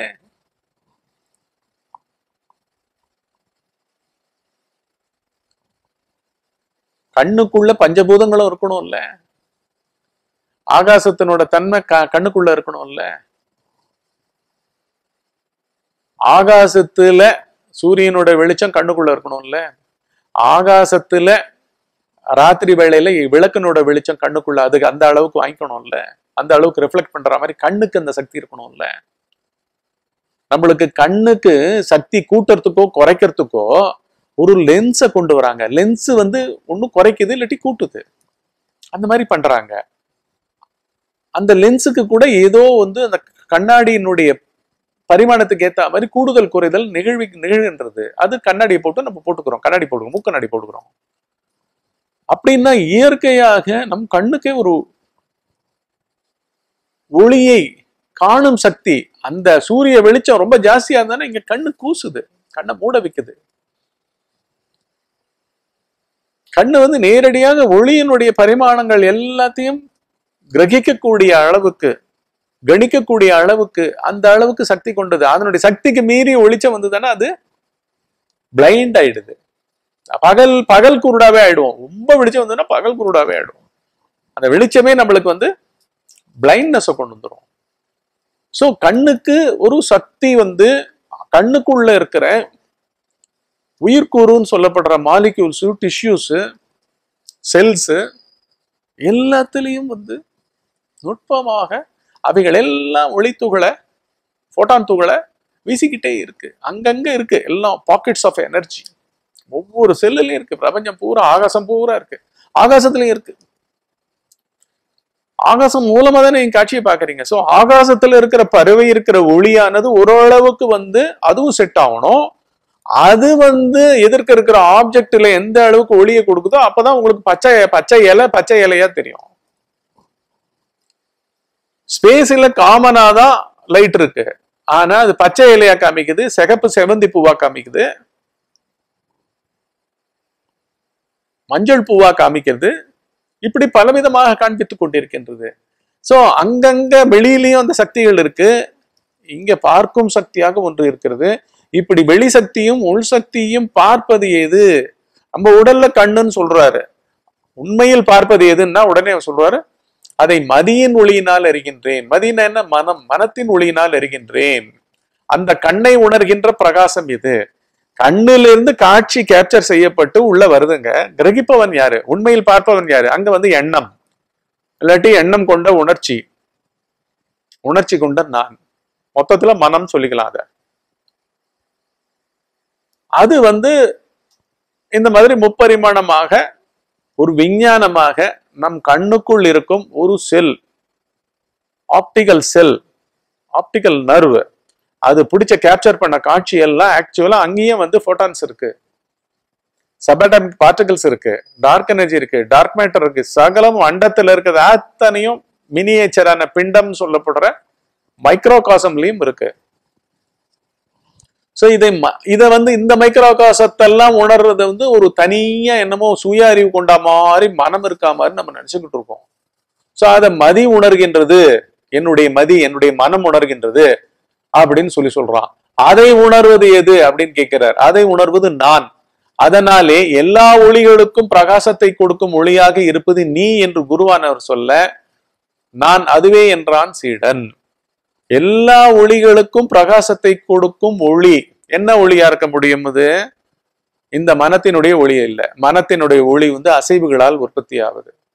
கண்ணுக்குள்ள பஞ்சபூதங்களும் இருக்கணும்ல ஆகாசத்தினோட தன்மை க- கண்ணுக்குள்ள இருக்கணும்ல ஆகாசத்துல சூரியனோட வெளிச்சம் கண்ணுக்குள்ள இருக்கணும்ல ஆகாசத்துல ராத்திரி வேளையில விளக்கினோட வெளிச்சம் கண்ணுக்குள்ள அதுக்கு அந்த அளவுக்கு வாங்கிக்கணும்ல அந்த அளவுக்கு ரிஃப்ளெக்ட் பண்ற மாதிரி கண்ணுக்கு அந்த சக்தி இருக்கணும்ல நம்மளுக்கு கண்ணுக்கு சக்தி கூட்டுறதுக்கோ குறைக்கிறதுக்கோ ஒரு லென்ஸை கொண்டு வராங்க லென்ஸ் வந்து ஒன்றும் குறைக்குது இல்லாட்டி கூட்டுது அந்த மாதிரி பண்றாங்க அந்த லென்ஸுக்கு கூட ஏதோ வந்து அந்த கண்ணாடியினுடைய பரிமாணத்துக்கு ஏத்த மாதிரி கூடுதல் குறைதல் நிகழ்வி நிகழ்கின்றது அது கண்ணாடியை போட்டு நம்ம போட்டுக்கிறோம் கண்ணாடி போட்டுக்கிறோம் மூக்கண்ணாடி போட்டுக்கிறோம் அப்படின்னா இயற்கையாக நம் கண்ணுக்கே ஒரு ஒளியை காணும் சக்தி அந்த சூரிய வெளிச்சம் ரொம்ப ஜாஸ்தியா இருந்தானே இங்க கண்ணு கூசுது கண்ணை மூட வைக்குது கண்ணு வந்து நேரடியாக ஒளியினுடைய பரிமாணங்கள் எல்லாத்தையும் கிரகிக்கக்கூடிய அளவுக்கு கணிக்கக்கூடிய அளவுக்கு அந்த அளவுக்கு சக்தி கொண்டது அதனுடைய சக்திக்கு மீறி ஒளிச்சம் வந்ததுன்னா அது பிளைண்ட் ஆயிடுது பகல் பகல் குருடாவே ஆயிடுவோம் ரொம்ப வெளிச்சம் வந்ததுன்னா பகல் குருடாவே ஆயிடுவோம் அந்த வெளிச்சமே நம்மளுக்கு வந்து பிளைண்ட்னஸை கொண்டு வந்துடும் ஸோ கண்ணுக்கு ஒரு சக்தி வந்து கண்ணுக்குள்ள இருக்கிற உயிர்க்கூறுன்னு சொல்லப்படுற மாலிக்யூல்ஸு டிஷ்யூஸு செல்ஸு எல்லாத்துலேயும் வந்து நுட்பமாக அவைகள் எல்லாம் ஒளித்துகளை ஃபோட்டான் துகளை வீசிக்கிட்டே இருக்கு அங்கங்க இருக்கு எல்லாம் பாக்கெட்ஸ் ஆஃப் எனர்ஜி ஒவ்வொரு செல்லுலயும் இருக்கு பிரபஞ்சம் பூரா ஆகாசம் பூரா இருக்கு ஆகாசத்துலயும் இருக்கு ஆகாசம் மூலமா தானே நீங்க காட்சியை பாக்குறீங்க சோ ஆகாசத்துல இருக்கிற பறவை இருக்கிற ஒளியானது ஓரளவுக்கு வந்து அதுவும் செட் ஆகணும் அது வந்து எதிர்க்க இருக்கிற ஆப்ஜெக்ட்ல எந்த அளவுக்கு ஒளியை கொடுக்குதோ அப்பதான் உங்களுக்கு பச்சை பச்சை இலை பச்சை இலையா தெரியும் ஸ்பேஸ்ல காமனா தான் லைட் இருக்கு ஆனா அது பச்சை இலையா காமிக்குது சிகப்பு செவந்தி பூவா காமிக்குது மஞ்சள் பூவா காமிக்கிறது இப்படி பலவிதமாக காண்பித்துக் கொண்டிருக்கின்றது சோ அங்கங்க வெளியிலயும் அந்த சக்திகள் இருக்கு இங்க பார்க்கும் சக்தியாக ஒன்று இருக்கிறது இப்படி வெளி சக்தியும் உள் சக்தியும் பார்ப்பது எது நம்ம உடல்ல கண்ணுன்னு சொல்றாரு உண்மையில் பார்ப்பது எதுன்னா உடனே அவர் சொல்றாரு அதை மதியின் ஒளியினால் அறிகின்றேன் மதினா என்ன மனம் மனத்தின் ஒளியினால் அறிகின்றேன் அந்த கண்ணை உணர்கின்ற பிரகாசம் இது கண்ணிலிருந்து காட்சி கேப்சர் செய்யப்பட்டு உள்ள வருதுங்க கிரகிப்பவன் யாரு உண்மையில் பார்ப்பவன் யாரு அங்க வந்து எண்ணம் இல்லாட்டி எண்ணம் கொண்ட உணர்ச்சி உணர்ச்சி கொண்ட நான் மொத்தத்துல மனம் சொல்லிக்கலாம் அத அது வந்து இந்த மாதிரி முப்பரிமாணமாக ஒரு விஞ்ஞானமாக நம் கண்ணுக்குள் இருக்கும் ஒரு cell optical cell optical nerve அது பிடிச்ச கேப்சர் பண்ண காட்சி எல்லாம் ஆக்சுவலா அங்கேயும் வந்து போட்டான்ஸ் இருக்கு சபடமிக் பார்ட்டிகல்ஸ் இருக்கு டார்க் எனர்ஜி இருக்கு டார்க் மேட்டர் இருக்கு சகலம் அண்டத்துல இருக்கிறது அத்தனையும் மினியேச்சரான பிண்டம் சொல்லப்படுற மைக்ரோ காசம்லயும் இருக்கு சோ இதை ம- இதை வந்து இந்த மைக்ரோ காசத்தெல்லாம் உணர்றது வந்து ஒரு தனியா என்னமோ சுய அறிவு கொண்டா மாதிரி மனம் இருக்கா மாதிரி நம்ம நினைச்சுக்கிட்டு இருக்கோம் சோ அதை மதி உணர்கின்றது என்னுடைய மதி என்னுடைய மனம் உணர்கின்றது அப்படின்னு சொல்லி சொல்றான் அதை உணர்வது எது அப்படின்னு கேட்கிறார் அதை உணர்வது நான் அதனாலே எல்லா ஒளிகளுக்கும் பிரகாசத்தை கொடுக்கும் ஒளியாக இருப்பது நீ என்று குருவானவர் சொல்ல நான் அதுவே என்றான் சீடன் எல்லா ஒளிகளுக்கும் பிரகாசத்தை கொடுக்கும் ஒளி என்ன ஒளியா இருக்க முடியும் இது இந்த மனத்தினுடைய ஒளி இல்ல மனத்தினுடைய ஒளி வந்து அசைவுகளால் உற்பத்தி ஆகுது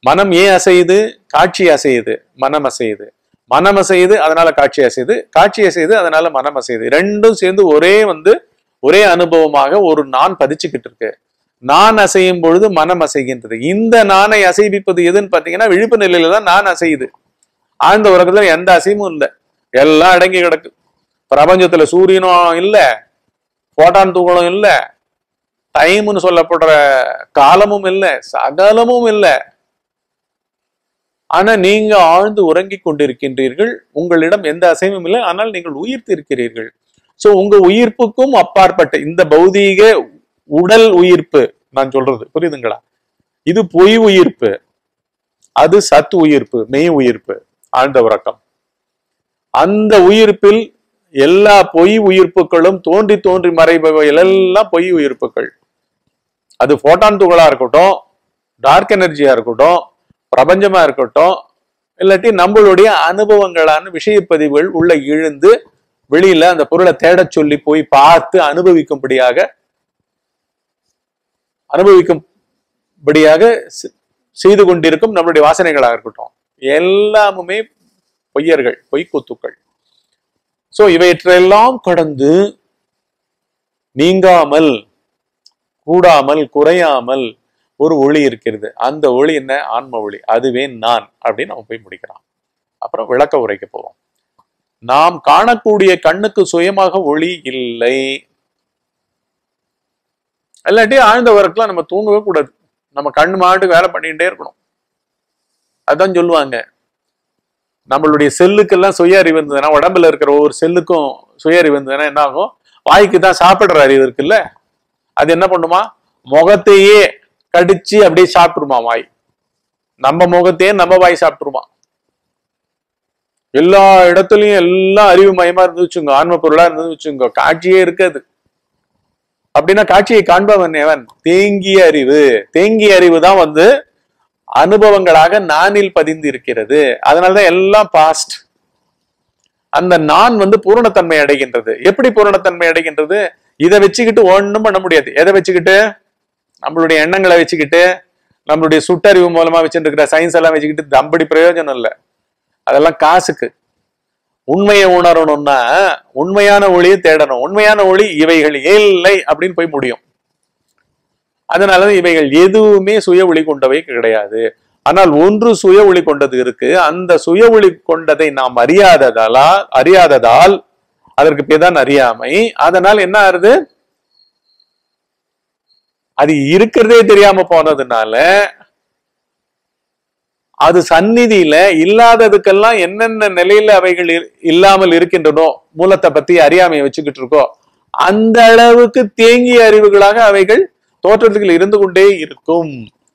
மனம் ஏன் அசையுது காட்சி அசையுது மனம் அசையுது மனம் அசையுது அதனால காட்சி அசையுது காட்சி அசையுது அதனால மனம் அசையுது ரெண்டும் சேர்ந்து ஒரே வந்து ஒரே அனுபவமாக ஒரு நான் பதிச்சுக்கிட்டு இருக்கு நான் அசையும் பொழுது மனம் அசைகின்றது இந்த நானை அசைவிப்பது எதுன்னு பாத்தீங்கன்னா விழிப்பு நிலையில தான் நான் அசையுது ஆழ்ந்த உறக்கத்துல எந்த அசையும் இல்லை எல்லாம் அடங்கி கிடக்கு பிரபஞ்சத்துல சூரியனும் இல்ல போட்டான் துகளும் இல்ல டைம்னு சொல்லப்படுற காலமும் இல்ல சகலமும் இல்ல ஆனா நீங்க ஆழ்ந்து உறங்கிக் கொண்டிருக்கின்றீர்கள் உங்களிடம் எந்த அசைவும் இல்லை ஆனால் நீங்கள் உயிர்த்து இருக்கிறீர்கள் சோ உங்க உயிர்ப்புக்கும் அப்பாற்பட்ட இந்த பௌதீக உடல் உயிர்ப்பு நான் சொல்றது புரியுதுங்களா இது பொய் உயிர்ப்பு அது சத் உயிர்ப்பு மெய் உயிர்ப்பு ஆழ்ந்த உறக்கம் அந்த உயிர்ப்பில் எல்லா பொய் உயிர்ப்புகளும் தோன்றி தோன்றி மறைபவை எல்லாம் பொய் உயிர்ப்புகள் அது போட்டான் துகளா இருக்கட்டும் டார்க் எனர்ஜியா இருக்கட்டும் பிரபஞ்சமா இருக்கட்டும் இல்லாட்டி நம்மளுடைய அனுபவங்களான விஷயப்பதிவுகள் உள்ள இழுந்து வெளியில அந்த பொருளை தேடச் சொல்லி போய் பார்த்து அனுபவிக்கும்படியாக அனுபவிக்கும்படியாக செ- செய்து கொண்டிருக்கும் நம்மளுடைய வாசனைகளாக இருக்கட்டும் எல்லாமுமே பொய்யர்கள் பொய்க்கூத்துக்கள் சோ இவற்றையெல்லாம் கடந்து நீங்காமல் கூடாமல் குறையாமல் ஒரு ஒளி இருக்கிறது அந்த ஒளி என்ன ஆன்ம ஒளி அதுவே நான் அப்படின்னு அவன் போய் முடிக்கிறான் அப்புறம் விளக்க உரைக்க போவோம் நாம் காணக்கூடிய கண்ணுக்கு சுயமாக ஒளி இல்லை இல்லாட்டி ஆழ்ந்த வரக்குலாம் நம்ம தூங்கவே கூடாது நம்ம கண் மாட்டுக்கு வேலை பண்ணிக்கிட்டே இருக்கணும் அதான் சொல்லுவாங்க நம்மளுடைய செல்லுக்கெல்லாம் சுய அறிவு இருந்ததுன்னா உடம்புல இருக்கிற ஒவ்வொரு செல்லுக்கும் சுய அறிவு இருந்ததுன்னா என்ன ஆகும் வாய்க்கு தான் சாப்பிடுற அறிவு இருக்குல்ல அது என்ன பண்ணுமா முகத்தையே கடிச்சு அப்படியே சாப்பிட்டுருமா வாய் நம்ம முகத்தையே நம்ம வாய் சாப்பிட்டுருமா எல்லா இடத்துலயும் எல்லாம் அறிவு மயமா இருந்து வச்சுங்க ஆன்ம பொருளா இருந்து வச்சுங்க காட்சியே இருக்காது அப்படின்னா காட்சியை காண்பவன் எவன் தேங்கிய அறிவு தேங்கிய அறிவு தான் வந்து அனுபவங்களாக நானில் பதிந்து இருக்கிறது அதனாலதான் எல்லாம் பாஸ்ட் அந்த நான் வந்து பூரணத்தன்மை அடைகின்றது எப்படி பூரணத்தன்மை அடைகின்றது இதை வச்சுக்கிட்டு ஒண்ணும் பண்ண முடியாது எதை வச்சுக்கிட்டு நம்மளுடைய எண்ணங்களை வச்சுக்கிட்டு நம்மளுடைய சுட்டறிவு மூலமா வச்சுட்டு இருக்கிற சயின்ஸ் எல்லாம் வச்சுக்கிட்டு தம்படி பிரயோஜனம் இல்லை அதெல்லாம் காசுக்கு உண்மையை உணரணும்னா உண்மையான ஒளியை தேடணும் உண்மையான ஒளி இவைகள் இல்லை அப்படின்னு போய் முடியும் அதனாலதான் இவைகள் எதுவுமே சுய ஒளி கொண்டவை கிடையாது ஆனால் ஒன்று சுய ஒளி கொண்டது இருக்கு அந்த சுய ஒளி கொண்டதை நாம் அறியாததாலா அறியாததால் அதற்கு பேர் தான் அறியாமை அதனால் என்ன ஆறுது அது இருக்கிறதே தெரியாம போனதுனால அது சந்நிதியில இல்லாததுக்கெல்லாம் என்னென்ன நிலையில அவைகள் இரு- இல்லாமல் இருக்கின்றனோ மூலத்தை பத்தி அறியாமையை வச்சுக்கிட்டு இருக்கோ அந்த அளவுக்கு தேங்கிய அறிவுகளாக அவைகள் தோற்றத்தில் இருந்து கொண்டே இருக்கும்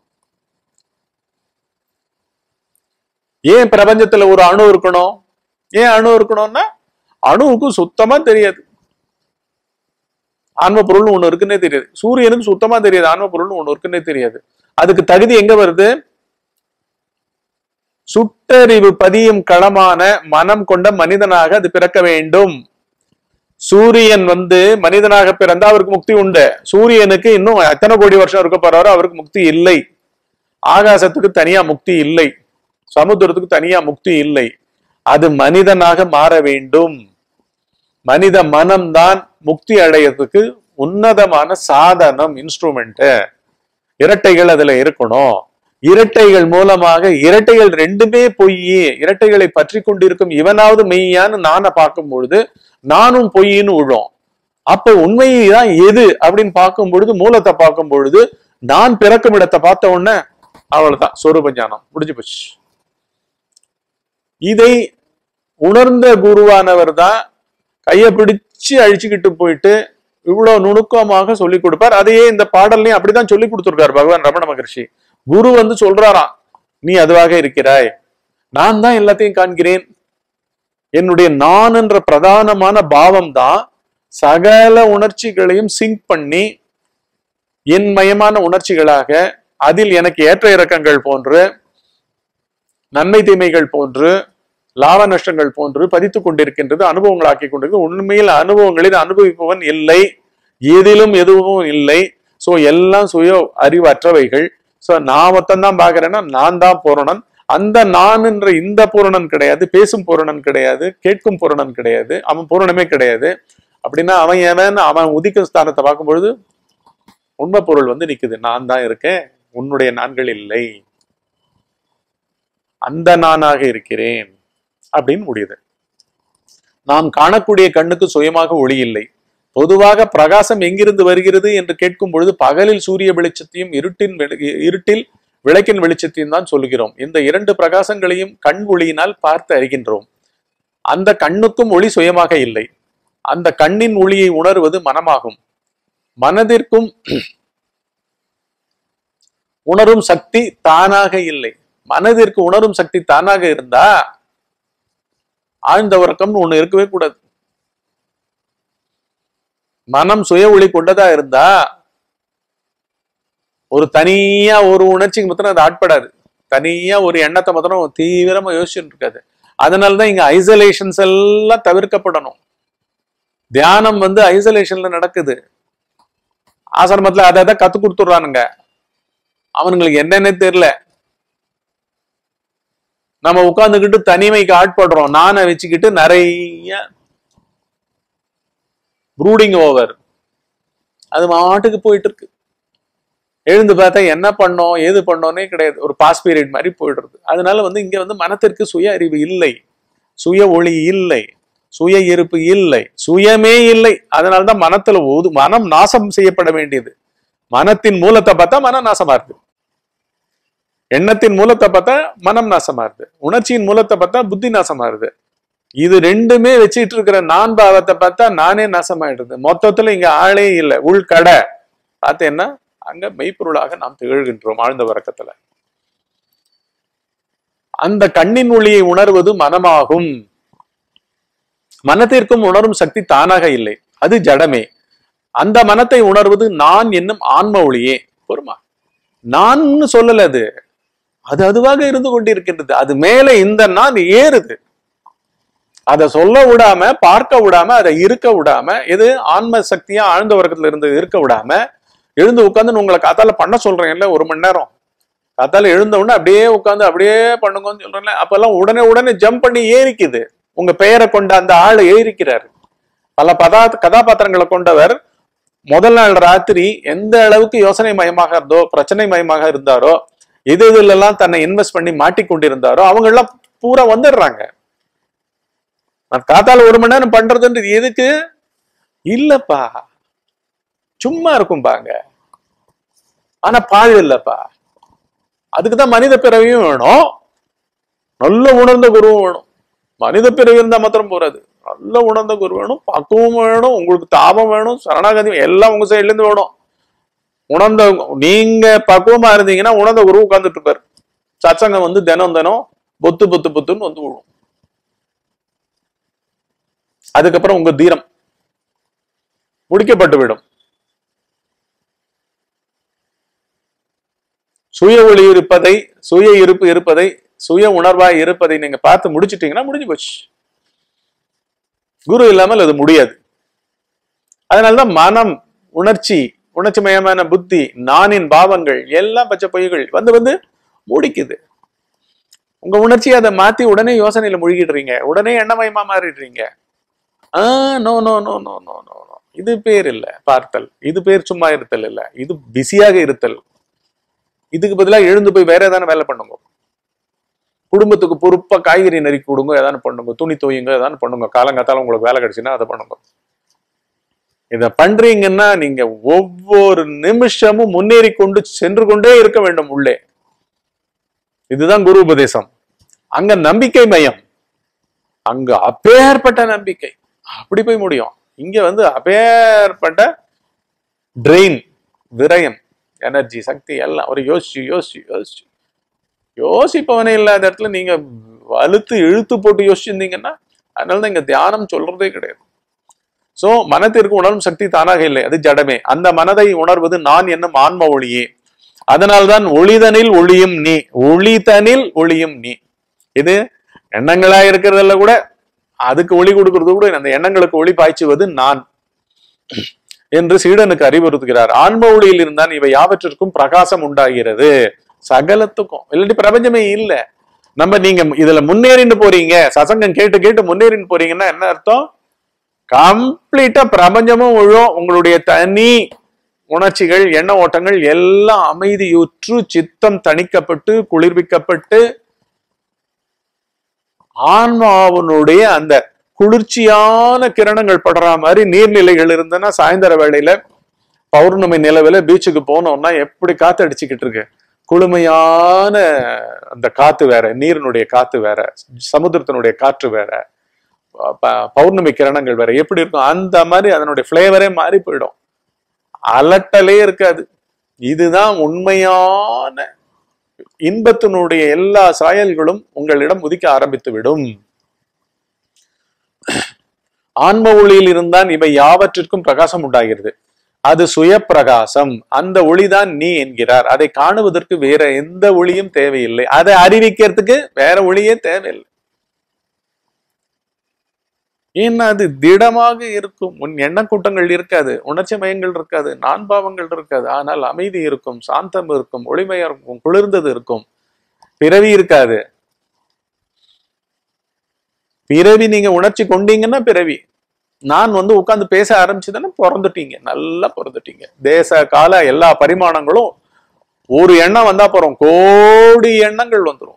ஏன் பிரபஞ்சத்துல ஒரு அணு இருக்கணும் ஏன் அணு இருக்கணும்னா அணுவுக்கு சுத்தமா தெரியாது ஆன்ம பொருள்னு ஒண்ணு இருக்குன்னே தெரியாது சூரியனுக்கு சுத்தமா தெரியாது ஆன்ம பொருள்னு ஒண்ணு இருக்குன்னே தெரியாது அதுக்கு தகுதி எங்க வருது சுட்டறிவு பதியும் களமான மனம் கொண்ட மனிதனாக அது பிறக்க வேண்டும் சூரியன் வந்து மனிதனாக பிறந்தா அவருக்கு முக்தி உண்டு சூரியனுக்கு இன்னும் எத்தனை கோடி வருஷம் இருக்க போறாரோ அவருக்கு முக்தி இல்லை ஆகாசத்துக்கு தனியா முக்தி இல்லை சமுத்திரத்துக்கு தனியா முக்தி இல்லை அது மனிதனாக மாற வேண்டும் மனித மனம்தான் முக்தி அடையறதுக்கு உன்னதமான சாதனம் இன்ஸ்ட்ருமெண்ட் இரட்டைகள் அதுல இருக்கணும் இரட்டைகள் மூலமாக இரட்டைகள் ரெண்டுமே பொய் இரட்டைகளை பற்றி கொண்டிருக்கும் இவனாவது மெய்யான்னு நானை பார்க்கும் பொழுது நானும் பொய்ன்னு விழும் அப்ப உண்மைதான் எது அப்படின்னு பார்க்கும் பொழுது மூலத்தை பார்க்கும் பொழுது நான் பிறக்கும் இடத்தை பார்த்த உடனே அவ்வளவுதான் சொரூப ஞானம் முடிஞ்சு போச்சு இதை உணர்ந்த குருவானவர் தான் கையை பிடிச்சு அழிச்சுக்கிட்டு போயிட்டு இவ்வளவு நுணுக்கமாக சொல்லி கொடுப்பார் அதையே இந்த பாடல்லையும் அப்படிதான் சொல்லி கொடுத்திருக்காரு பகவான் ரமண மகர்ஷி குரு வந்து சொல்றாராம் நீ அதுவாக இருக்கிறாய் நான் தான் எல்லாத்தையும் காண்கிறேன் என்னுடைய நான் என்ற பிரதானமான பாவம் தான் சகல உணர்ச்சிகளையும் சிங்க் பண்ணி என் மயமான உணர்ச்சிகளாக அதில் எனக்கு ஏற்ற இறக்கங்கள் போன்று நன்மை தீமைகள் போன்று லாப நஷ்டங்கள் போன்று பதித்துக் கொண்டிருக்கின்றது அனுபவங்களாக்கி கொண்டிருக்கு உண்மையில் அனுபவங்களில் அனுபவிப்பவன் இல்லை எதிலும் எதுவும் இல்லை சோ எல்லாம் சுய அறிவற்றவைகள் சோ நான் மொத்தம் தான் பாக்குறேன்னா நான் தான் பூரணன் அந்த நான் என்ற இந்த பூரணன் கிடையாது பேசும் பூரணன் கிடையாது கேட்கும் பூரணன் கிடையாது அவன் பூரணமே கிடையாது அப்படின்னா அவன் எவன் அவன் உதிக்கும் ஸ்தானத்தை பார்க்கும்பொழுது உண்மை பொருள் வந்து நிக்குது நான் தான் இருக்கேன் உன்னுடைய நான்கள் இல்லை அந்த நானாக இருக்கிறேன் அப்படின்னு முடியுது நாம் காணக்கூடிய கண்ணுக்கு சுயமாக ஒளி இல்லை பொதுவாக பிரகாசம் எங்கிருந்து வருகிறது என்று கேட்கும் பொழுது பகலில் சூரிய வெளிச்சத்தையும் இருட்டின் வெளி- இருட்டில் விளக்கின் வெளிச்சத்தையும் தான் சொல்லுகிறோம் இந்த இரண்டு பிரகாசங்களையும் கண் ஒளியினால் பார்த்து அறிகின்றோம் அந்த கண்ணுக்கும் ஒளி சுயமாக இல்லை அந்த கண்ணின் ஒளியை உணர்வது மனமாகும் மனதிற்கும் உணரும் சக்தி தானாக இல்லை மனதிற்கு உணரும் சக்தி தானாக இருந்தா ஆழ்ந்த உறக்கம்னு ஒண்ணு இருக்கவே கூடாது மனம் சுய ஒளி கொண்டதா இருந்தா ஒரு தனியா ஒரு உணர்ச்சிக்கு மாத்திரம் அது ஆட்படாது தனியா ஒரு எண்ணத்தை மாத்திரம் தீவிரமா யோசிச்சுட்டு இருக்காது அதனாலதான் இங்க ஐசோலேஷன்ஸ் எல்லாம் தவிர்க்கப்படணும் தியானம் வந்து ஐசோலேஷன்ல நடக்குது ஆசிரமத்துல அதை அதை கத்து கொடுத்துடுறானுங்க அவனுங்களுக்கு என்னன்னே தெரியல நம்ம உட்கார்ந்துக்கிட்டு தனிமைக்கு ஆட்படுறோம் நானை வச்சுக்கிட்டு நிறைய ப்ரூடிங் ஓவர் அது மாட்டுக்கு போயிட்டு இருக்கு எழுந்து பார்த்தா என்ன பண்ணோம் ஏது பண்ணோன்னே கிடையாது ஒரு பாஸ் பீரியட் மாதிரி போயிடுறது அதனால வந்து இங்க வந்து மனத்திற்கு சுய அறிவு இல்லை சுய ஒளி இல்லை சுய இருப்பு இல்லை சுயமே இல்லை அதனாலதான் மனத்துல ஒது மனம் நாசம் செய்யப்பட வேண்டியது மனத்தின் மூலத்தை பார்த்தா மனம் நாசமா இருக்கு எண்ணத்தின் மூலத்தை பார்த்தா மனம் நாசமா இருக்கு உணர்ச்சியின் மூலத்தை பார்த்தா புத்தி நாசமா இருக்கு இது ரெண்டுமே வச்சுட்டு இருக்கிற நான் பாவத்தை பார்த்தா நானே நாசமாயிடுது மொத்தத்துல இங்க ஆளே இல்லை உள்கடை பார்த்தேன்னா அங்க மெய்ப்பொருளாக நாம் திகழ்கின்றோம் ஆழ்ந்த உறக்கத்துல அந்த கண்ணின் ஒளியை உணர்வது மனமாகும் மனத்திற்கும் உணரும் சக்தி தானாக இல்லை அது ஜடமே அந்த மனத்தை உணர்வது நான் என்னும் ஆன்ம ஒளியே பொறுமா நான்னு சொல்லல அது அது அதுவாக இருந்து கொண்டிருக்கின்றது அது மேல இந்த நான் ஏறுது அதை சொல்ல விடாம பார்க்க விடாம அதை இருக்க விடாம எது ஆன்ம சக்தியா ஆழ்ந்த உறக்கத்துல இருந்து இருக்க விடாம எழுந்து உட்காந்து உங்களை காத்தால பண்ண சொல்றேன்ல ஒரு மணி நேரம் காத்தால எழுந்த உடனே அப்படியே உட்காந்து அப்படியே பண்ணுங்கன்னு சொல்றேன்ல அப்பெல்லாம் உடனே உடனே ஜம்ப் பண்ணி ஏறிக்குது உங்க பெயரை கொண்ட அந்த ஆள் ஏறிக்கிறார் பல பதா கதாபாத்திரங்களை கொண்டவர் முதல் நாள் ராத்திரி எந்த அளவுக்கு யோசனை மயமாக இருந்தோ பிரச்சனை மயமாக இருந்தாரோ எது இதுல எல்லாம் தன்னை இன்வெஸ்ட் பண்ணி மாட்டிக்கொண்டிருந்தாரோ அவங்க எல்லாம் பூரா வந்துடுறாங்க நான் காத்தால ஒரு மணி நேரம் பண்றதுன்றது எதுக்கு இல்லப்பா சும்மா இருக்கும் பாங்க ஆனா பாழ் இல்லப்பா அதுக்குதான் மனித பிறவியும் வேணும் நல்ல உணர்ந்த குருவும் வேணும் மனித பிறவி இருந்தா மாத்திரம் போறாது நல்ல உணர்ந்த குரு வேணும் பக்குவம் வேணும் உங்களுக்கு தாபம் வேணும் சரணாகதி எல்லாம் உங்க சைட்ல இருந்து வேணும் உணர்ந்த நீங்க பக்குவமா இருந்தீங்கன்னா உணர்ந்த குரு உட்கார்ந்துட்டு இருப்பாரு சச்சங்கம் வந்து தினம் தினம் பொத்து பொத்து பொத்துன்னு வந்து விழும் அதுக்கப்புறம் உங்க தீரம் முடிக்கப்பட்டு விடும் சுய ஒளி இருப்பதை சுய இருப்பு இருப்பதை சுய உணர்வாய் இருப்பதை நீங்க பார்த்து முடிச்சிட்டீங்கன்னா முடிஞ்சு போச்சு குரு இல்லாமல் அது முடியாது அதனாலதான் மனம் உணர்ச்சி உணர்ச்சி மயமான புத்தி நானின் பாவங்கள் எல்லாம் பச்சை பொய்கள் வந்து வந்து மூடிக்குது உங்க உணர்ச்சியை அதை மாத்தி உடனே யோசனையில முழுகிடுறீங்க உடனே எண்ணமயமா மாறிடுறீங்க ஆ no no no no no no no இது பேர் இல்ல பார்த்தல் இது பேர் சும்மா இருத்தல் இல்ல இது பிஸியாக இருத்தல் இதுக்கு பதிலாக எழுந்து போய் வேற ஏதான வேலை பண்ணுங்க குடும்பத்துக்கு பொறுப்பா காய்கறி நறுக்கி கொடுங்க ஏதானு பண்ணுங்க துணி துவையுங்க ஏதானு பண்ணுங்க காலங்காத்தால உங்களுக்கு வேலை கிடைச்சுன்னா அதை பண்ணுங்க இத பண்றீங்கன்னா நீங்க ஒவ்வொரு நிமிஷமும் முன்னேறி கொண்டு சென்று கொண்டே இருக்க வேண்டும் உள்ளே இதுதான் குரு உபதேசம் அங்க நம்பிக்கை மையம் அங்க அப்பேற்பட்ட நம்பிக்கை அப்படி போய் முடியும் இங்க வந்து அப்பேற்பட்ட ட்ரெயின் விரயம் எனர்ஜி சக்தி எல்லாம் ஒரு யோசிச்சு யோசிச்சு யோசிச்சு யோசிப்பவனே இல்லாத இடத்துல நீங்க வலுத்து இழுத்து போட்டு யோசிச்சிருந்தீங்கன்னா அதனாலதான் இங்க தியானம் சொல்றதே கிடையாது சோ மனத்திற்கு உணரும் சக்தி தானாக இல்லை அது ஜடமே அந்த மனதை உணர்வது நான் என்னும் ஆன்ம ஒளியே அதனால்தான் ஒளிதனில் ஒளியும் நீ ஒளிதனில் ஒளியும் நீ இது எண்ணங்களா இருக்கிறதுல கூட அதுக்கு ஒளி கொடுக்கறது கூட அந்த எண்ணங்களுக்கு ஒளி பாய்ச்சுவது நான் என்று சீடனுக்கு அறிவுறுத்துகிறார் ஆன்ம ஒளியில் இருந்தான் இவை யாவற்றிற்கும் பிரகாசம் உண்டாகிறது சகலத்துக்கும் இல்லாட்டி பிரபஞ்சமே இல்ல நம்ம நீங்க இதுல முன்னேறின்னு போறீங்க சசங்கம் கேட்டு கேட்டு முன்னேறின்னு போறீங்கன்னா என்ன அர்த்தம் கம்ப்ளீட்டா பிரபஞ்சமும் விழும் உங்களுடைய தனி உணர்ச்சிகள் எண்ண ஓட்டங்கள் எல்லாம் அமைதியுற்று சித்தம் தணிக்கப்பட்டு குளிர்விக்கப்பட்டு ஆன்மாவனுடைய அந்த குளிர்ச்சியான கிரணங்கள் படுற மாதிரி நீர்நிலைகள் இருந்ததுன்னா சாயந்தர வேளையில பௌர்ணமி நிலவுல பீச்சுக்கு போனோம்னா எப்படி காத்து அடிச்சுக்கிட்டு இருக்கு குளுமையான அந்த காத்து வேற நீரினுடைய காத்து வேற சமுத்திரத்தினுடைய காற்று வேற ப- பௌர்ணமி கிரணங்கள் வேற எப்படி இருக்கும் அந்த மாதிரி அதனுடைய ஃபிளேவரே மாறி போயிடும் அலட்டலே இருக்காது இதுதான் உண்மையான இன்பத்தினுடைய எல்லா சாயல்களும் உங்களிடம் உதிக்க ஆரம்பித்து விடும் ஆன்ம ஒளியில் இருந்தான் இவை யாவற்றிற்கும் பிரகாசம் உண்டாகிறது அது சுய பிரகாசம் அந்த ஒளிதான் நீ என்கிறார் அதை காணுவதற்கு வேற எந்த ஒளியும் தேவையில்லை அதை அறிவிக்கிறதுக்கு வேற ஒளியே தேவையில்லை ஏன்னா அது திடமாக இருக்கும் உன் எண்ணக்கூட்டங்கள் இருக்காது உணர்ச்சி மயங்கள் இருக்காது நான்பாவங்கள் இருக்காது ஆனால் அமைதி இருக்கும் சாந்தம் இருக்கும் ஒளிமையா இருக்கும் குளிர்ந்தது இருக்கும் பிறவி இருக்காது பிறவி நீங்க உணர்ச்சி கொண்டீங்கன்னா பிறவி நான் வந்து உட்கார்ந்து பேச ஆரம்பிச்சதுன்னா பிறந்துட்டீங்க நல்லா பிறந்துட்டீங்க தேச கால எல்லா பரிமாணங்களும் ஒரு எண்ணம் வந்தா போறோம் கோடி எண்ணங்கள் வந்துரும்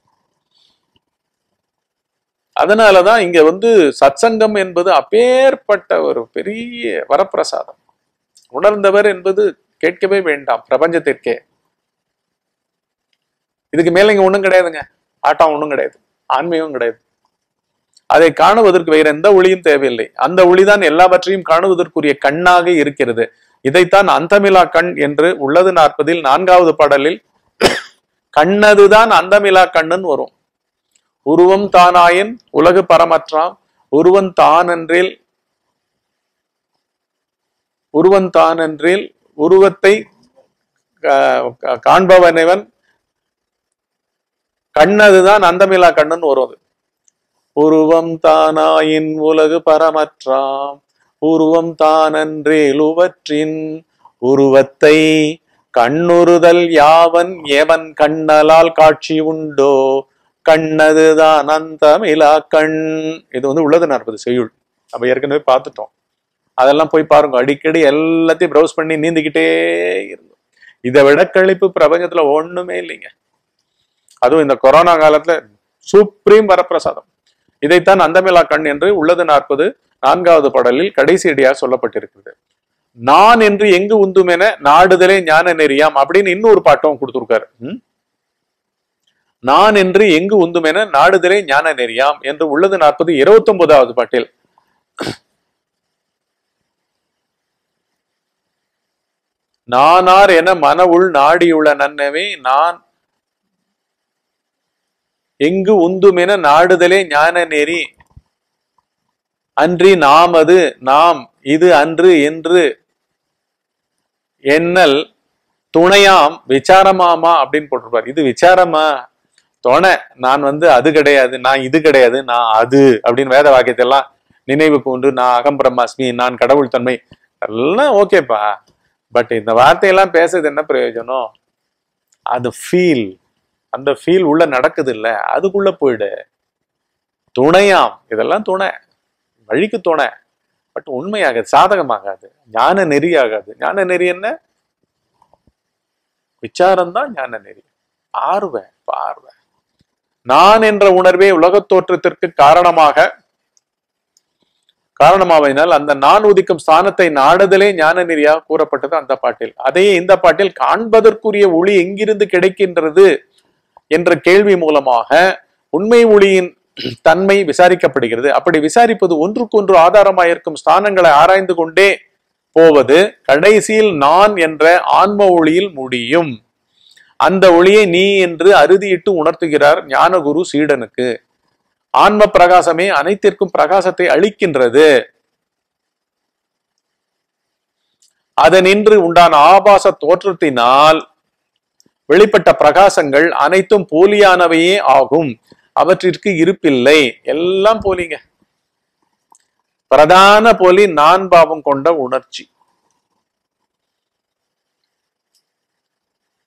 அதனாலதான் இங்க வந்து சத்சங்கம் என்பது அப்பேற்பட்ட ஒரு பெரிய வரப்பிரசாதம் உணர்ந்தவர் என்பது கேட்கவே வேண்டாம் பிரபஞ்சத்திற்கே இதுக்கு மேல இங்க ஒண்ணும் கிடையாதுங்க ஆட்டம் ஒண்ணும் கிடையாது ஆன்மீகம் கிடையாது அதை காணுவதற்கு வேற எந்த ஒளியும் தேவையில்லை அந்த ஒளிதான் எல்லாவற்றையும் காணுவதற்குரிய கண்ணாக இருக்கிறது இதைத்தான் அந்தமிலா கண் என்று உள்ளது நாற்பதில் நான்காவது பாடலில் கண்ணதுதான் அந்தமிலா கண்ணுன்னு வரும் உருவம் தானாயின் உலகு பரமற்றாம் உருவன் தானென்றில் உருவன் தானென்றில் உருவத்தை கா- காண்பவனவன் கண்ணதுதான் அந்தமிலா கண்ணுன்னு வரும் அது உருவம் தானாயின் உலகு பரமற்றாம் உருவம் தானன்றேல் உவற்றின் உருவத்தை கண்ணுறுதல் யாவன் எவன் கண்ணலால் காட்சி உண்டோ கண்ணதுதான் அந்தமிலா கண் இது வந்து உள்ளது நாற்பது செய்யுள் நம்ம ஏற்கனவே பார்த்துட்டோம் அதெல்லாம் போய் பாருங்க அடிக்கடி எல்லாத்தையும் ப்ரௌஸ் பண்ணி நீந்திக்கிட்டே இருந்தோம் இதை விட கழிப்பு பிரபஞ்சத்துல ஒண்ணுமே இல்லைங்க அதுவும் இந்த கொரோனா காலத்துல சுப்ரீம் வரப்பிரசாதம் இதைத்தான் அந்தமிலா கண் என்று உள்ளது நாற்பது நான்காவது பாடலில் கடைசி அடியாக சொல்லப்பட்டிருக்கிறது நான் என்று எங்கு உந்துமென நாடுதலே ஞான நெறியாம் அப்படின்னு இன்னொரு பாட்டம் கொடுத்திருக்காரு ம்? நான் என்று எங்கு உந்துமென நாடுதலே ஞான நெறியாம் என்று உள்ளது நாற்பது இருபத்தி ஒன்பதாவது பாட்டில் நானார் என மன உள் நாடியுள்ள நன்னவே நான் எங்கு உந்துமென நாடுதலே ஞான நெறி அன்றி நாம் அது நாம் இது அன்று என்று எண்ணல் துணையாம் விசாரமாமா அப்படின்னு போட்டிருப்பார் இது விசாரமா துணை நான் வந்து அது கிடையாது நான் இது கிடையாது நான் அது அப்படின்னு வேத வாக்கியத்தை எல்லாம் நினைவு கூண்டு நான் அகம் பிரம்மாஸ்மி நான் கடவுள் தன்மை எல்லாம் ஓகேப்பா பட் இந்த வார்த்தையெல்லாம் பேசுறது என்ன பிரயோஜனம் அது ஃபீல் அந்த ஃபீல் உள்ள நடக்குது இல்ல அதுக்குள்ள போயிடு துணையாம் இதெல்லாம் துணை வழிக்கு துணை பட் உண்மையாகாது சாதகமாகாது ஞான நெறி ஆகாது ஞான நெறி என்ன விசாரம் தான் ஞான நெறி பார்வை பார்வை நான் என்ற உணர்வே உலகத் தோற்றத்திற்கு காரணமாக காரணமாவதினால் அந்த நான் உதிக்கும் ஸ்தானத்தை நாடுதலே ஞான நெறியாக கூறப்பட்டது அந்த பாட்டில் அதையே இந்த பாட்டில் காண்பதற்குரிய ஒளி எங்கிருந்து கிடைக்கின்றது என்ற கேள்வி மூலமாக உண்மை ஒளியின் தன்மை விசாரிக்கப்படுகிறது அப்படி விசாரிப்பது ஒன்றுக்கொன்று ஆதாரமாயிருக்கும் ஸ்தானங்களை ஆராய்ந்து கொண்டே போவது கடைசியில் நான் என்ற ஆன்ம ஒளியில் முடியும் அந்த ஒளியை நீ என்று அறுதியிட்டு உணர்த்துகிறார் ஞானகுரு சீடனுக்கு ஆன்ம பிரகாசமே அனைத்திற்கும் பிரகாசத்தை அளிக்கின்றது அதனின்று உண்டான ஆபாச தோற்றத்தினால் வெளிப்பட்ட பிரகாசங்கள் அனைத்தும் போலியானவையே ஆகும் அவற்றிற்கு இருப்பில்லை எல்லாம் போலிங்க பிரதான போலி நான் பாவம் கொண்ட உணர்ச்சி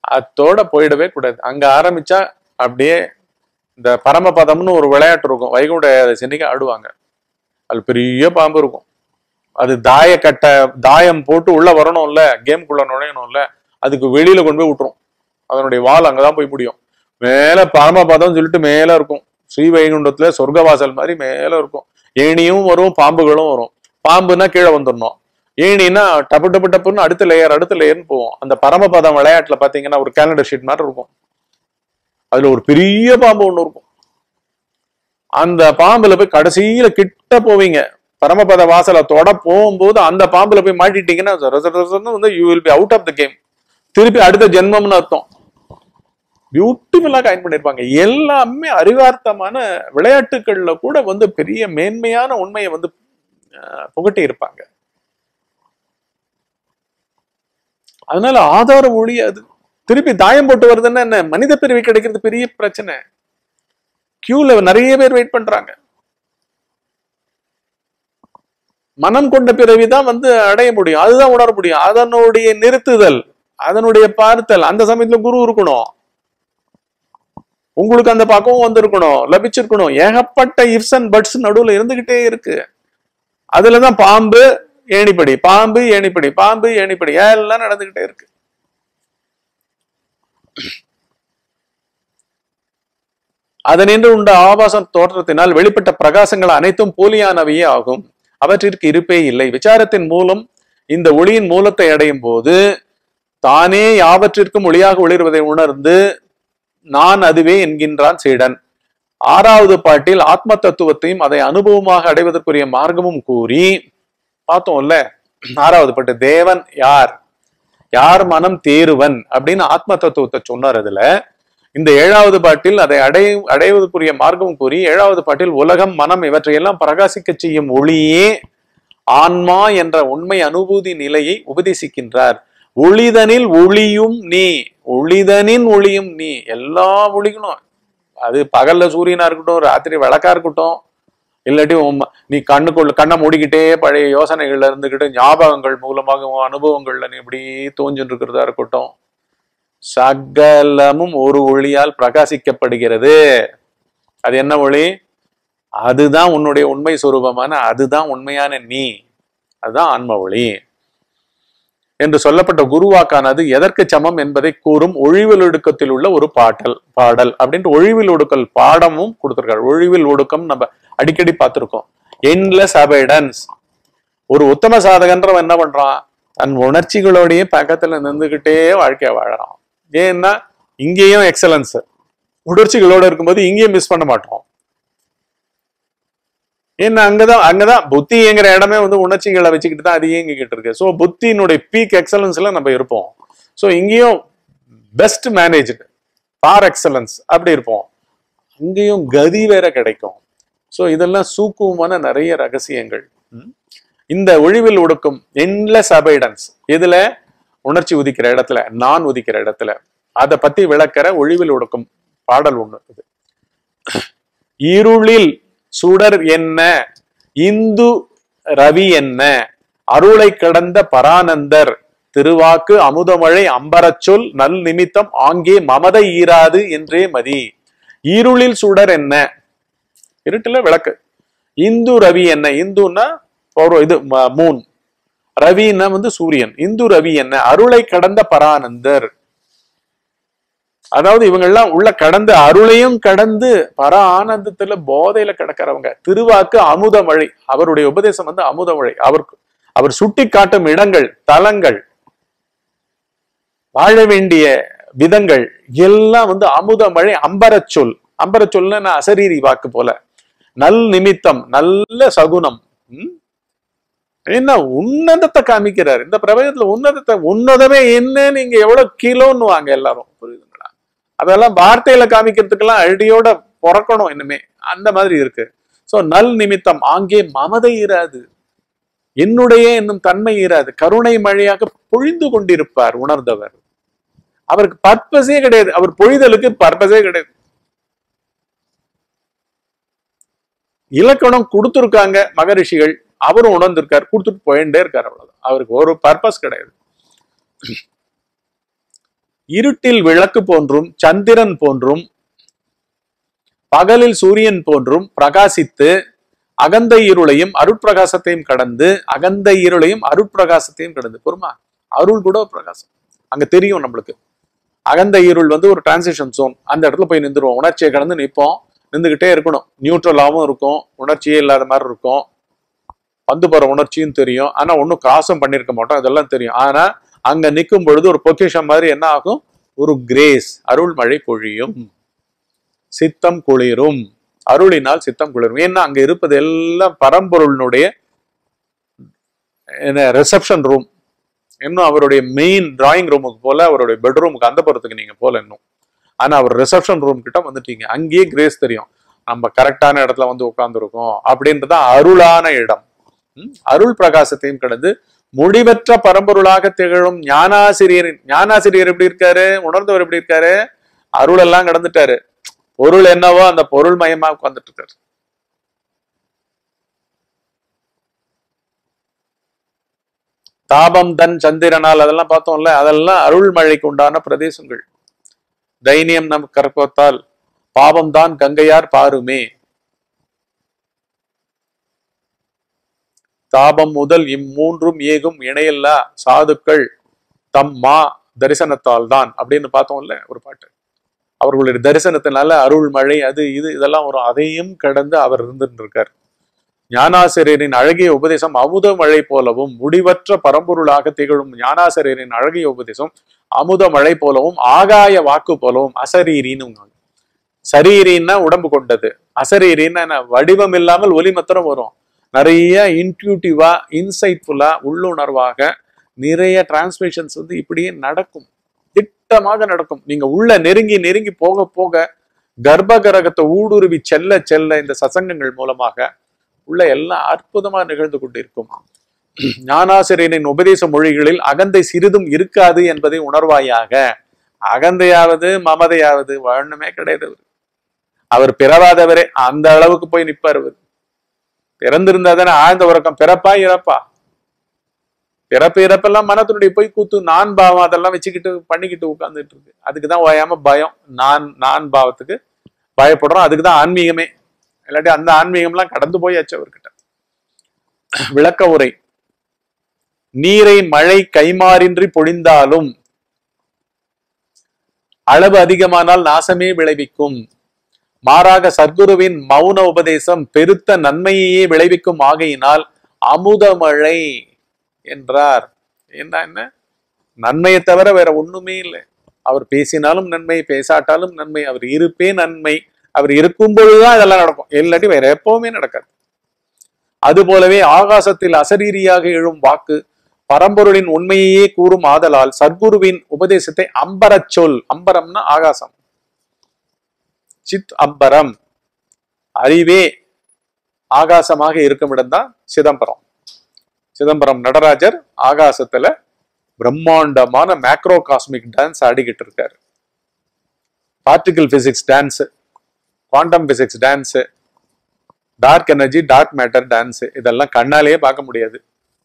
அத்தோட போயிடவே கூடாது அங்க ஆரம்பிச்சா அப்படியே இந்த பரமபதம்னு ஒரு விளையாட்டு இருக்கும் வைகுண்ட சென்னைக்கு ஆடுவாங்க அது பெரிய பாம்பு இருக்கும் அது தாய கட்ட தாயம் போட்டு உள்ள வரணும்ல கேம்குள்ள நுழையணும்ல அதுக்கு வெளியில கொண்டு போய் விட்டுரும் அதனுடைய வால் அங்கதான் போய் முடியும் மேல பரமபதம் சொல்லிட்டு மேல இருக்கும் ஸ்ரீ வைகுண்டத்துல சொர்க்கவாசல் மாதிரி மேல இருக்கும் ஏணியும் வரும் பாம்புகளும் வரும் பாம்புனா கீழே வந்துடணும் ஏணின்னா டப்பு டப்பு டப்புன்னு அடுத்த லேயர் அடுத்த லேயர்னு போவோம் அந்த பரமபதம் விளையாட்டுல பாத்தீங்கன்னா ஒரு கேலண்டர் ஷீட் மாதிரி இருக்கும் அதுல ஒரு பெரிய பாம்பு ஒண்ணு இருக்கும் அந்த பாம்புல போய் கடைசியில கிட்ட போவீங்க பரமபத வாசலை தொட போகும்போது அந்த பாம்புல போய் மாட்டிட்டீங்கன்னா ரச ரசன்னு வந்து you will be out of the game திருப்பி அடுத்த ஜென்மம்னு அர்த்தம் பியூட்டிஃபுல்லா காயின் பண்ணிருப்பாங்க எல்லாமே அறிவார்த்தமான விளையாட்டுகள்ல கூட வந்து பெரிய மேன்மையான உண்மையை வந்து அஹ், புகட்டி இருப்பாங்க அதனால ஆதார ஒளி அது திருப்பி தாயம் போட்டு வருதுன்னா என்ன மனித பிறவி கிடைக்கிறது பெரிய பிரச்சனை கியூல நிறைய பேர் வெயிட் பண்றாங்க மனம் கொண்ட பிறவிதான் வந்து அடைய முடியும் அதுதான் உணர முடியும் அதனுடைய நிறுத்துதல் அதனுடைய பார்த்தல் அந்த சமயத்துல குரு இருக்கணும் உங்களுக்கு அந்த பக்கம் வந்திருக்கணும் லபிச்சிருக்கணும் ஏகப்பட்ட இஃப்ஸ் அண்ட் பட்ஸ் நடுவுல இருந்துகிட்டே இருக்கு அதுலதான் பாம்பு ஏணிப்படி பாம்பு ஏணிப்படி பாம்பு ஏணிப்படி எல்லாம் நடந்துகிட்டே இருக்கு அதனின்று உண்ட ஆபாசம் தோற்றத்தினால் வெளிப்பட்ட பிரகாசங்கள் அனைத்தும் போலியானவையே ஆகும் அவற்றிற்கு இருப்பே இல்லை விசாரத்தின் மூலம் இந்த ஒளியின் மூலத்தை அடையும் போது தானே யாவற்றிற்கும் ஒளியாக ஒளிர்வதை உணர்ந்து நான் அதுவே என்கின்றான் சீடன் ஆறாவது பாட்டில் ஆத்ம தத்துவத்தையும் அதை அனுபவமாக அடைவதற்குரிய மார்க்கமும் கூறி பார்த்தோம்ல ஆறாவது பாட்டு தேவன் யார் யார் மனம் தேருவன் அப்படின்னு ஆத்ம தத்துவத்தை சொன்னார் அதுல இந்த ஏழாவது பாட்டில் அதை அடை அடைவதற்குரிய மார்க்கம் கூறி ஏழாவது பாட்டில் உலகம் மனம் இவற்றையெல்லாம் பிரகாசிக்க செய்யும் ஒளியே ஆன்மா என்ற உண்மை அனுபூதி நிலையை உபதேசிக்கின்றார் ஒளிதனில் ஒளியும் நீ ஒளிதனின் ஒளியும் நீ எல்லா ஒளிகளும் அது பகல்ல சூரியனா இருக்கட்டும் ராத்திரி விளக்கா இருக்கட்டும் இல்லாட்டி உம் நீ கண்ணுக்குள்ள கண்ணை மூடிக்கிட்டே பழைய யோசனைகள்ல இருந்துகிட்டு ஞாபகங்கள் மூலமாக உன் அனுபவங்கள்ல நீ இப்படி தோஞ்சுட்டு இருக்கிறதா இருக்கட்டும் சகலமும் ஒரு ஒளியால் பிரகாசிக்கப்படுகிறது அது என்ன ஒளி அதுதான் உன்னுடைய உண்மை சுரூபமான அதுதான் உண்மையான நீ அதுதான் ஆன்ம ஒளி என்று சொல்லப்பட்ட குருவாக்கானது எதற்கு சமம் என்பதை கூறும் ஒழிவில் ஒடுக்கத்தில் உள்ள ஒரு பாட்டல் பாடல் அப்படின்ட்டு ஒழிவில் ஒடுக்கல் பாடமும் கொடுத்திருக்காரு ஒழிவில் ஒடுக்கம் நம்ம அடிக்கடி பார்த்திருக்கோம் என்லெஸ் அபைடன்ஸ் ஒரு உத்தம சாதகன்றவன் என்ன பண்றான் தன் உணர்ச்சிகளோடயே பக்கத்துல நின்றுகிட்டே வாழ்க்கைய வாழறான் ஏன்னா இங்கேயும் எக்ஸலன்ஸ் உணர்ச்சிகளோட இருக்கும்போது இங்கேயும் மிஸ் பண்ண மாட்டோம் ஏன்னா அங்கதான் அங்கதான் புத்திங்கிற இடமே வந்து உணர்ச்சிகளை வச்சுக்கிட்டு தான் அது இயங்கிக்கிட்டு இருக்கு ஸோ புத்தியினுடைய பீக் எக்ஸலன்ஸ்ல நம்ம இருப்போம் ஸோ இங்கேயும் பெஸ்ட் மேனேஜ்டு பார் எக்ஸலன்ஸ் அப்படி இருப்போம் அங்கேயும் கதி வேற கிடைக்கும் ஸோ இதெல்லாம் சூக்குவமான நிறைய ரகசியங்கள் ம்? இந்த ஒழிவில் ஒடுக்கும் என்லெஸ் அபைடன்ஸ் இதுல உணர்ச்சி உதிக்கிற இடத்துல நான் உதிக்கிற இடத்துல அதை பத்தி விளக்கிற ஒழிவில் ஒடுக்கும் பாடல் ஒண்ணு இது இருளில் சுடர் என்ன இந்து ரவி என்ன அருளை கடந்த பரானந்தர் திருவாக்கு அமுதமழை அம்பரச் சொல் நல் நிமித்தம் ஆங்கே மமத ஈராது என்றே மதி இருளில் சுடர் என்ன இருட்டுல விளக்கு இந்து ரவி என்ன இந்துன்னா ஒரு இது மூன் ரவின்னா வந்து சூரியன் இந்து ரவி என்ன அருளை கடந்த பரானந்தர் அதாவது இவங்கெல்லாம் உள்ள கடந்து அருளையும் கடந்து பர ஆனந்தத்துல போதையில கிடக்கிறவங்க திருவாக்கு அமுதமழை அவருடைய உபதேசம் வந்து அமுதமழை அவருக்கு அவர் சுட்டி காட்டும் இடங்கள் தலங்கள் வாழ வேண்டிய விதங்கள் எல்லாம் வந்து அமுதமழை அம்பரச் சொல் அம்பரச் சொல்லுன்னா அசரீரி வாக்கு போல நல் நிமித்தம் நல்ல சகுனம் ம்? என்ன உன்னதத்தை காமிக்கிறார் இந்த பிரபஞ்சத்துல உன்னதத்தை உன்னதமே என்ன நீங்க எவ்வளவு கிலோன்னு வாங்க எல்லாரும் புரியுதுங்களா அதெல்லாம் வார்த்தையில காமிக்கிறதுக்கெல்லாம் அடியோட பிறக்கணும் இனிமே அந்த மாதிரி இருக்கு சோ நல் நிமித்தம் ஆங்கே மமதை இராது என்னுடைய என்னும் தன்மை இராது கருணை மழையாக பொழிந்து கொண்டிருப்பார் உணர்ந்தவர் அவருக்கு பர்பஸே கிடையாது அவர் பொழிதலுக்கு பர்பஸே கிடையாது இலக்கணம் கொடுத்துருக்காங்க மகரிஷிகள் அவரும் உணர்ந்திருக்கார் கொடுத்துட்டு போயிட்டே இருக்காரு அவ்வளவுதான் அவருக்கு ஒரு பர்பஸ் கிடையாது இருட்டில் விளக்கு போன்றும் சந்திரன் போன்றும் பகலில் சூரியன் போன்றும் பிரகாசித்து அகந்த இருளையும் அருட்பிரகாசத்தையும் கடந்து அகந்த இருளையும் அருட்பிரகாசத்தையும் கடந்து பொறுமா அருள் கூட ஒரு பிரகாசம் அங்க தெரியும் நம்மளுக்கு அகந்த இருள் வந்து ஒரு டிரான்சிஷன் ஜோன் அந்த இடத்துல போய் நின்றுருவோம் உணர்ச்சியை கடந்து நிற்போம் நின்றுகிட்டே இருக்கணும் நியூட்ரலாகவும் இருக்கும் உணர்ச்சியே இல்லாத மாதிரி இருக்கும் வந்து போற உணர்ச்சியும் தெரியும் ஆனா ஒன்றும் கிராஸும் பண்ணியிருக்க மாட்டோம் இதெல்லாம் தெரியும் ஆனா அங்க நிற்கும் பொழுது ஒரு பொக்கிஷம் மாதிரி என்ன ஆகும் ஒரு கிரேஸ் அருள் மழை பொழியும் சித்தம் குளிரும் அருளினால் சித்தம் குளிரும் ஏன்னா அங்க இருப்பது எல்லாம் பரம்பொருளினுடைய என்ன ரிசப்ஷன் ரூம் இன்னும் அவருடைய மெயின் டிராயிங் ரூமுக்கு போல அவருடைய பெட்ரூமுக்கு அந்த புறத்துக்கு நீங்க போல இன்னும் ஆனா அவர் ரிசப்ஷன் ரூம் கிட்ட வந்துட்டீங்க அங்கேயே கிரேஸ் தெரியும் நம்ம கரெக்டான இடத்துல வந்து உட்கார்ந்துருக்கோம் அப்படின்றது அருளான இடம் ம்? அருள் பிரகாசத்தையும் கடந்து முடிவற்ற பரம்பொருளாக திகழும் ஞானாசிரியர் ஞானாசிரியர் எப்படி இருக்காரு உணர்ந்தவர் எப்படி இருக்காரு அருள் எல்லாம் கடந்துட்டாரு பொருள் என்னவோ அந்த பொருள் மயமா உட்கார்ந்துட்டு இருக்காரு தாபம் தன் சந்திரனால் அதெல்லாம் பார்த்தோம்ல அதெல்லாம் அருள் மழைக்கு உண்டான பிரதேசங்கள் தைனியம் நம் கற்பத்தால் பாவம் தான் கங்கையார் பாருமே தாபம் முதல் இம்மூன்றும் ஏகும் இணையில்லா சாதுக்கள் தம் மா தரிசனத்தால் தான் அப்படின்னு பார்த்தோம்ல ஒரு பாட்டு அவர்களுடைய தரிசனத்தினால அருள் மழை அது இது இதெல்லாம் வரும் அதையும் கடந்து அவர் இருந்துட்டு இருக்கார் ஞானாசிரியரின் அழகிய உபதேசம் அமுத மழை போலவும் முடிவற்ற பரம்பொருளாக திகழும் ஞானாசிரியரின் அழகிய உபதேசம் அமுத மழை போலவும் ஆகாய வாக்கு போலவும் அசரீரின்னு சரீரின்னா உடம்பு கொண்டது அசரீரின்னா என்ன வடிவம் இல்லாமல் ஒலி மாத்திரம் வரும் நிறைய இன்ட்யூட்டிவா இன்சைட்ஃபுல்லா உள்ளுணர்வாக நிறைய டிரான்ஸ்மிஷன்ஸ் வந்து இப்படியே நடக்கும் திட்டமாக நடக்கும் நீங்க உள்ள நெருங்கி நெருங்கி போக போக கர்ப்ப கிரகத்தை ஊடுருவி செல்ல செல்ல இந்த சசங்கங்கள் மூலமாக உள்ள எல்லாம் அற்புதமா நிகழ்ந்து கொண்டிருக்கும் ஞானாசிரியனின் உபதேச மொழிகளில் அகந்தை சிறிதும் இருக்காது என்பதை உணர்வாயாக அகந்தையாவது மமதையாவது ஒண்ணுமே கிடையாது அவரு. அவர் பிறவாதவரே அந்த அளவுக்கு போய் நிப்பார் அவர் பிறந்திருந்தா தானே ஆழ்ந்த உறக்கம் பிறப்பா இறப்பா பிறப்பு இறப்பெல்லாம் மனத்தினுடைய போய் கூத்து நான் பாவம் அதெல்லாம் வச்சுக்கிட்டு பண்ணிக்கிட்டு உட்கார்ந்துட்டு இருக்கு அதுக்கு தான் ஓயாம பயம் நான் நான் பாவத்துக்கு பயப்படுறோம் அதுக்கு தான் ஆன்மீகமே இல்லாட்டி அந்த ஆன்மீகம்லாம் கடந்து போயாச்சு அவர்கிட்ட விளக்க உரை நீரை மழை கைமாறின்றி பொழிந்தாலும் அளவு அதிகமானால் நாசமே விளைவிக்கும் மாறாக சத்குருவின் மௌன உபதேசம் பெருத்த நன்மையையே விளைவிக்கும் ஆகையினால் அமுதமழை என்றார் என்ன என்ன நன்மையை தவிர வேற ஒண்ணுமே இல்லை அவர் பேசினாலும் நன்மை பேசாட்டாலும் நன்மை அவர் இருப்பே நன்மை அவர் இருக்கும் பொழுதுதான் இதெல்லாம் நடக்கும் இல்லாட்டி வேற எப்பவுமே நடக்காது அது போலவே ஆகாசத்தில் அசரீரியாக எழும் வாக்கு பரம்பொருளின் உண்மையையே கூறும் ஆதலால் சத்குருவின் உபதேசத்தை அம்பரச் சொல் அம்பரம்னா ஆகாசம் சித் அம்பரம் அறிவே ஆகாசமாக இருக்கும் இடம்தான் சிதம்பரம் சிதம்பரம் நடராஜர் ஆகாசத்துல பிரம்மாண்டமான மேக்ரோ காஸ்மிக் டான்ஸ் ஆடிக்கிட்டு இருக்காரு particle physics dance quantum physics dance dark energy dark matter dance இதெல்லாம் கண்ணாலேயே பார்க்க முடியாது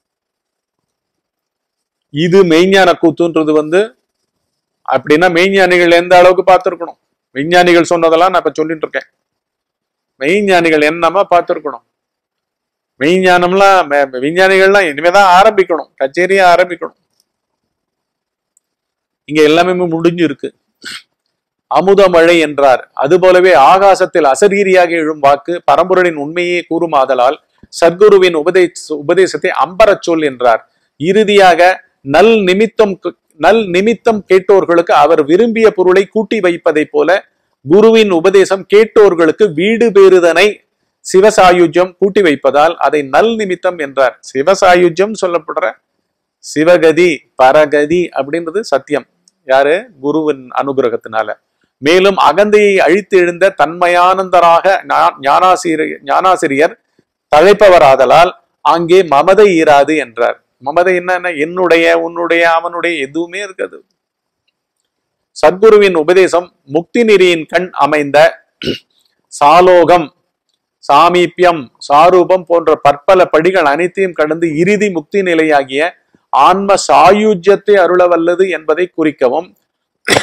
இது மெய்ஞான கூத்துன்றது வந்து அப்படின்னா மெய்ஞானிகள் எந்த அளவுக்கு பார்த்துருக்கணும் விஞ்ஞானிகள் சொன்னதெல்லாம் நான் இப்ப சொல்லிட்டு இருக்கேன் மெய்ஞானிகள் என்னமா பார்த்துருக்கணும் மெய்ஞானம்லாம் மெ- விஞ்ஞானிகள்லாம் இனிமேதான் ஆரம்பிக்கணும் கச்சேரியா ஆரம்பிக்கணும் இங்க எல்லாமே முடிஞ்சு இருக்கு அமுத மழை என்றார் அதுபோலவே ஆகாசத்தில் அசரீரியாக எழும் வாக்கு பரம்பொருளின் உண்மையே கூறுமாதலால் சத்குருவின் உபதேச உபதேசத்தை அம்பரச் சொல் என்றார் இறுதியாக நல் நிமித்தம் கு- நல் நிமித்தம் கேட்டோர்களுக்கு அவர் விரும்பிய பொருளை கூட்டி வைப்பதைப் போல குருவின் உபதேசம் கேட்டோர்களுக்கு வீடு பேறுதனை சிவசாயுஜ்யம் கூட்டி வைப்பதால் அதை நல் நிமித்தம் என்றார் சிவசாயுஜ்யம் சொல்லப்படுற சிவகதி பரகதி அப்படின்றது சத்தியம் யாரு குருவின் அனுகிரகத்தினால மேலும் அகந்தையை அழித்து எழுந்த தன்மயானந்தராக ஞா- ஞானாசிரியர் ஞானாசிரியர் தழைப்பவராதலால் அங்கே மமதை ஈராது என்றார் மமதை என்னன்னா என்னுடைய உன்னுடைய அவனுடைய எதுவுமே இருக்காது சத்குருவின் உபதேசம் முக்தி நெறியின் கண் அமைந்த சாலோகம் சாமீபியம் சாரூபம் போன்ற பற்பல படிகள் அனைத்தையும் கடந்து இறுதி முக்தி நிலையாகிய ஆன்ம சாயுஜ்யத்தை அருளவல்லது என்பதை குறிக்கவும்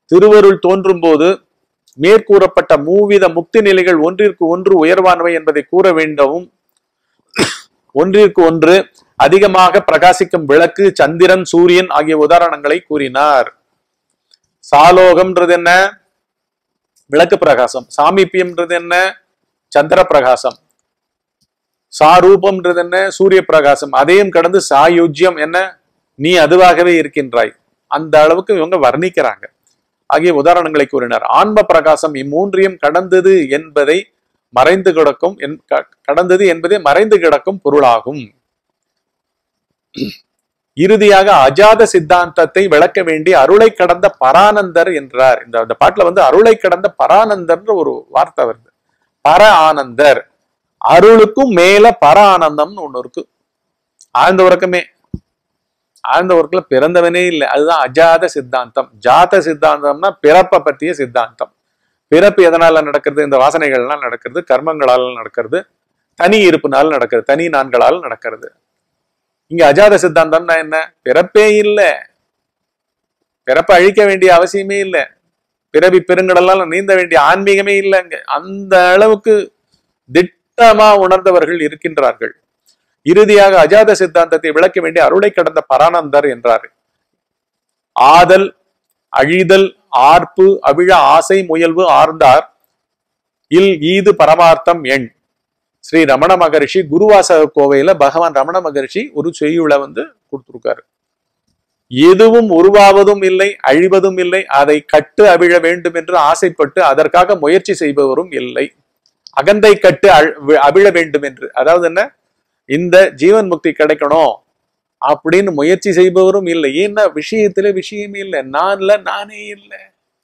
திருவருள் தோன்றும் போது மேற்கூறப்பட்ட மூவித முக்தி நிலைகள் ஒன்றிற்கு ஒன்று உயர்வானவை என்பதை கூற வேண்டவும் ஒன்றிற்கு ஒன்று அதிகமாக பிரகாசிக்கும் விளக்கு சந்திரன் சூரியன் ஆகிய உதாரணங்களை கூறினார் சாலோகம்ன்றது என்ன விளக்கு பிரகாசம் சாமீபியம்ன்றது என்ன சந்திர பிரகாசம் சாரூபம்ன்றது என்ன சூரிய பிரகாசம் அதையும் கடந்து சாயுஜ்யம் என்ன நீ அதுவாகவே இருக்கின்றாய் அந்த அளவுக்கு இவங்க வர்ணிக்கிறாங்க ஆகிய உதாரணங்களை கூறினார் ஆன்ம பிரகாசம் இம்மூன்றையும் கடந்தது என்பதை மறைந்து கிடக்கும் என்- க- கடந்தது என்பதே மறைந்து கிடக்கும் பொருளாகும் இறுதியாக அஜாத சித்தாந்தத்தை விளக்க வேண்டி அருளை கடந்த பரானந்தர் என்றார் இந்த அந்த பாட்டுல வந்து அருளை கடந்த பரானந்தர்ன்ற ஒரு வார்த்தை வருது பர ஆனந்தர் அருளுக்கும் மேல பர ஆனந்தம்னு ஒண்ணு இருக்கு ஆழ்ந்த உறக்கமே ஆழ்ந்த உறக்கல பிறந்தவனே இல்லை அதுதான் அஜாத சித்தாந்தம் ஜாத சித்தாந்தம்னா பிறப்பை பத்திய சித்தாந்தம் பிறப்பு எதனால நடக்கிறது இந்த வாசனைகள்லாம் நடக்கிறது கர்மங்களால் நடக்கிறது தனி இருப்புனால நடக்கிறது தனி நான்களால் நடக்கிறது இங்க அஜாத சித்தாந்தம்னா என்ன பிறப்பே இல்லை பிறப்பை அழிக்க வேண்டிய அவசியமே இல்லை பிறவி பெருங்கடலால் நீந்த வேண்டிய ஆன்மீகமே இல்லை அங்க அந்த அளவுக்கு திட்டமா உணர்ந்தவர்கள் இருக்கின்றார்கள் இறுதியாக அஜாத சித்தாந்தத்தை விளக்க வேண்டிய அருளை கடந்த பரானந்தர் என்றார் ஆதல் அழிதல் ஆர்ப்பு அவிழ ஆசை முயல்வு ஆர்ந்தார் இல் ஈது பரமார்த்தம் எண் ஸ்ரீ ரமண மகரிஷி குருவாசக கோவையில பகவான் ரமண மகரிஷி ஒரு செய்யுளை வந்து கொடுத்திருக்காரு எதுவும் உருவாவதும் இல்லை அழிவதும் இல்லை அதை கட்டு அவிழ வேண்டும் என்று ஆசைப்பட்டு அதற்காக முயற்சி செய்பவரும் இல்லை அகந்தை கட்டு அழ்- வி- அவிழ வேண்டும் என்று அதாவது என்ன இந்த ஜீவன் முக்தி கிடைக்கணும் அப்படின்னு முயற்சி செய்பவரும் இல்லை ஏன்னா விஷயத்துல விஷயமே இல்லை நான்ல நானே இல்லை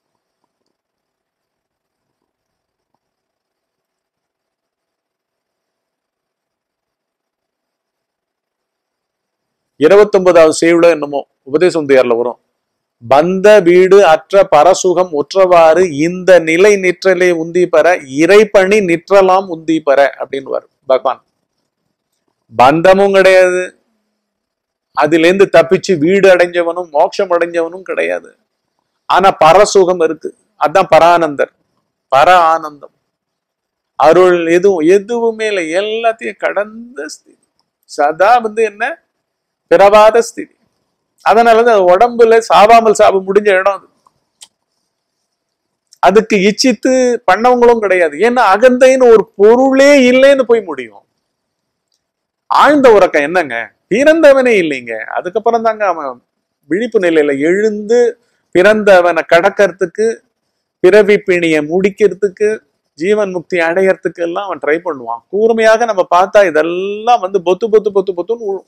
இருபத்தொன்பதாவது செய்யுள என்னமோ உபதேசந்தியார்ல வரும் பந்த வீடு அற்ற பரசுகம் உற்றவாறு இந்த நிலை நிற்றலை உந்தி பெற இறைப்பணி நிற்றலாம் உந்தி பெற அப்படின்னு பகவான் பந்தமும் கிடையாது அதிலிருந்து தப்பிச்சு வீடு அடைஞ்சவனும் மோட்சம் அடைஞ்சவனும் கிடையாது ஆனா பரசுகம் இருக்கு அதான் பரானந்தர் பர ஆனந்தம் அருள் எதுவும் எதுவுமே இல்லை எல்லாத்தையும் கடந்த ஸ்திதி சதா வந்து என்ன பிறவாத ஸ்திதி அதனாலதான் அது உடம்புல சாவாமல் சாவு முடிஞ்ச இடம் அது அதுக்கு இச்சித்து பண்ணவங்களும் கிடையாது ஏன்னா அகந்தைன்னு ஒரு பொருளே இல்லைன்னு போய் முடியும் ஆழ்ந்த உறக்கம் என்னங்க பிறந்தவனே இல்லைங்க அதுக்கப்புறம் தாங்க அவன் விழிப்பு நிலையில எழுந்து பிறந்தவனை கடக்கிறதுக்கு பிறவி பிணிய முடிக்கிறதுக்கு ஜீவன் முக்தி அடையறதுக்கு எல்லாம் அவன் ட்ரை பண்ணுவான் கூர்மையாக நம்ம பார்த்தா இதெல்லாம் வந்து பொத்து பொத்து பொத்து பொத்துன்னு விழும்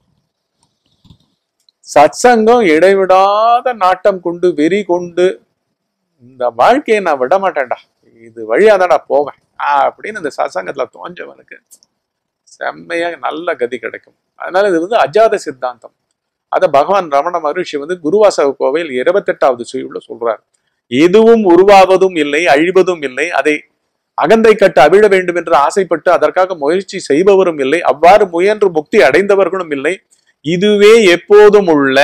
சத்சங்கம் இடைவிடாத நாட்டம் கொண்டு வெறி கொண்டு இந்த வாழ்க்கையை நான் விட மாட்டேன்டா இது வழியாதான்டா போவேன் ஆஹ் அப்படின்னு இந்த சத்சங்கத்துல தோஞ்சவனுக்கு செம்மையா நல்ல கதி கிடைக்கும் அதனால இது வந்து அஜாத சித்தாந்தம் அத பகவான் ரமண மகரிஷி வந்து குருவாசக கோவையில் இருபத்தெட்டாவது சுயுள்ள சொல்றார் எதுவும் உருவாவதும் இல்லை அழிவதும் இல்லை அதை அகந்தை கட்டு அவிழ வேண்டும் என்று ஆசைப்பட்டு அதற்காக முயற்சி செய்பவரும் இல்லை அவ்வாறு முயன்று முக்தி அடைந்தவர்களும் இல்லை இதுவே எப்போதும் உள்ள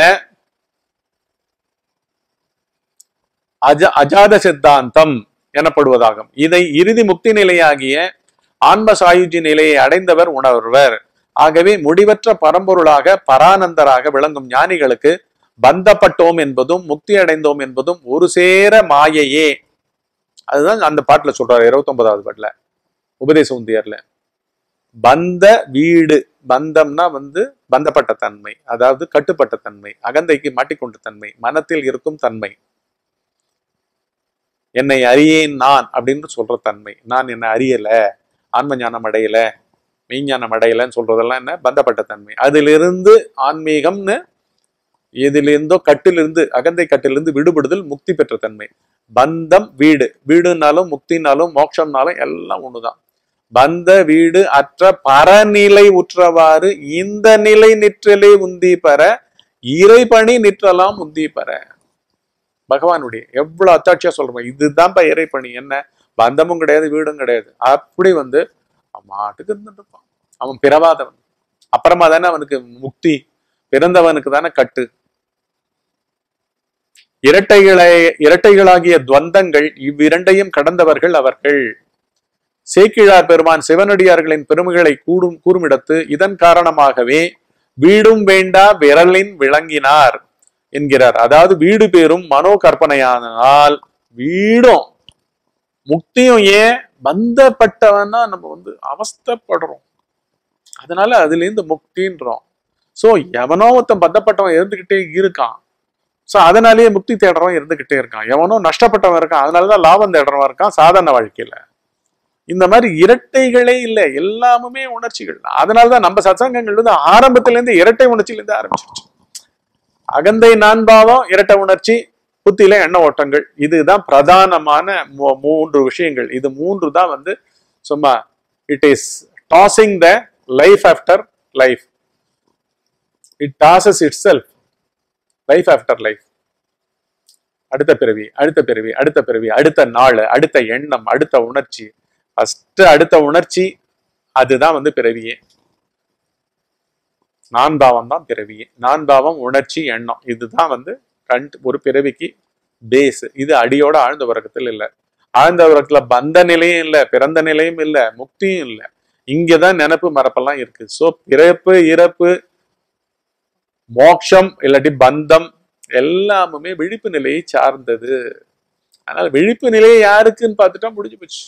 அஜ அஜாத சித்தாந்தம் எனப்படுவதாகும் இதை இறுதி முக்தி நிலையாகிய ஆன்ம சாயுஜி நிலையை அடைந்தவர் உணர்வர் ஆகவே முடிவற்ற பரம்பொருளாக பரானந்தராக விளங்கும் ஞானிகளுக்கு பந்தப்பட்டோம் என்பதும் முக்தி அடைந்தோம் என்பதும் ஒரு சேர மாயையே அதுதான் அந்த பாட்டுல சொல்றாரு இருபத்தி ஒன்பதாவது பாட்டுல உபதேச உந்தியர்ல பந்த வீடு பந்தம்னா வந்து பந்தப்பட்ட தன்மை அதாவது கட்டுப்பட்ட தன்மை அகந்தைக்கு மாட்டிக்கொண்ட தன்மை மனத்தில் இருக்கும் தன்மை என்னை அறியேன் நான் அப்படின்னு சொல்ற தன்மை நான் என்னை அறியல ஆன்ம ஞானம் அடையல மெய்ஞானம் அடையலன்னு சொல்றதெல்லாம் என்ன பந்தப்பட்ட தன்மை அதிலிருந்து ஆன்மீகம்னு எதிலிருந்தோ கட்டிலிருந்து அகந்தை கட்டிலிருந்து விடுபடுதல் முக்தி பெற்ற தன்மை பந்தம் வீடு வீடுனாலும் முக்தினாலும் மோட்சம்னாலும் எல்லாம் ஒண்ணுதான் பந்த வீடு அற்ற பரநிலை உற்றவாறு இந்த நிலை நிற்றலை உந்தி பெற இறைபணி நிற்றலாம் உந்தி பெற பகவானுடைய எவ்வளவு அத்தாட்சியா சொல்றோம் இதுதான்ப்பா இறைப்பணி என்ன பந்தமும் கிடையாது வீடும் கிடையாது அப்படி வந்து அவன் மாட்டுக்கு இருந்துட்டு இருப்பான் அவன் பிறவாதவன் அப்புறமா தானே அவனுக்கு முக்தி பிறந்தவனுக்கு தானே கட்டு இரட்டைகளை இரட்டைகளாகிய துவந்தங்கள் இவ்விரண்டையும் கடந்தவர்கள் அவர்கள் சேக்கிழார் பெருமான் சிவனடியார்களின் பெருமைகளை கூடும் கூறுமிடத்து இதன் காரணமாகவே வீடும் வேண்டா விரலின் விளங்கினார் என்கிறார் அதாவது வீடு பேரும் மனோ கற்பனையானால் வீடும் முக்தியும் ஏன் பந்தப்பட்டவன்னா நம்ம வந்து அவஸ்தைப்படுறோம் அதனால அதுல இருந்து முக்தின்றோம் சோ எவனோ ஒருத்தன் பந்தப்பட்டவன் இருந்துகிட்டே இருக்கான் சோ அதனாலேயே முக்தி தேடுறவன் இருந்துகிட்டே இருக்கான் எவனோ நஷ்டப்பட்டவன் இருக்கான் அதனாலதான் லாபம் தேடுறவன் இருக்கான் சாதாரண வாழ்க்கையில இந்த மாதிரி இரட்டைகளே இல்லை எல்லாமுமே உணர்ச்சிகள் அதனாலதான் நம்ம சத்சங்கங்கள் வந்து ஆரம்பத்துல இருந்து இரட்டை உணர்ச்சியில இருந்து ஆரம்பிச்சிருச்சு அகந்தை நான்பாவம் இரட்டை உணர்ச்சி புத்தியில எண்ண ஓட்டங்கள் இதுதான் பிரதானமான மூ- மூன்று விஷயங்கள் இது மூன்று தான் வந்து சும்மா it is tossing the life after life it tosses itself life after life அடுத்த பிறவி அடுத்த பிறவி அடுத்த பிறவி அடுத்த நாள் அடுத்த எண்ணம் அடுத்த உணர்ச்சி ஃபர்ஸ்ட் அடுத்த உணர்ச்சி அதுதான் வந்து பிறவியே நான்பாவம் தான் பிறவியே நான்பாவம் உணர்ச்சி எண்ணம் இதுதான் வந்து கண்ட் ஒரு பிறவிக்கு பேஸ் இது அடியோட ஆழ்ந்த உறக்கத்தில் இல்லை ஆழ்ந்த உறக்கத்துல பந்த நிலையும் இல்லை பிறந்த நிலையும் இல்லை முக்தியும் இல்லை இங்கதான் நினப்பு மறப்பெல்லாம் இருக்கு சோ பிறப்பு இறப்பு மோட்சம் இல்லாட்டி பந்தம் எல்லாமுமே விழிப்பு நிலையை சார்ந்தது அதனால விழிப்பு நிலையை யாருக்குன்னு பார்த்துட்டா முடிஞ்சு போச்சு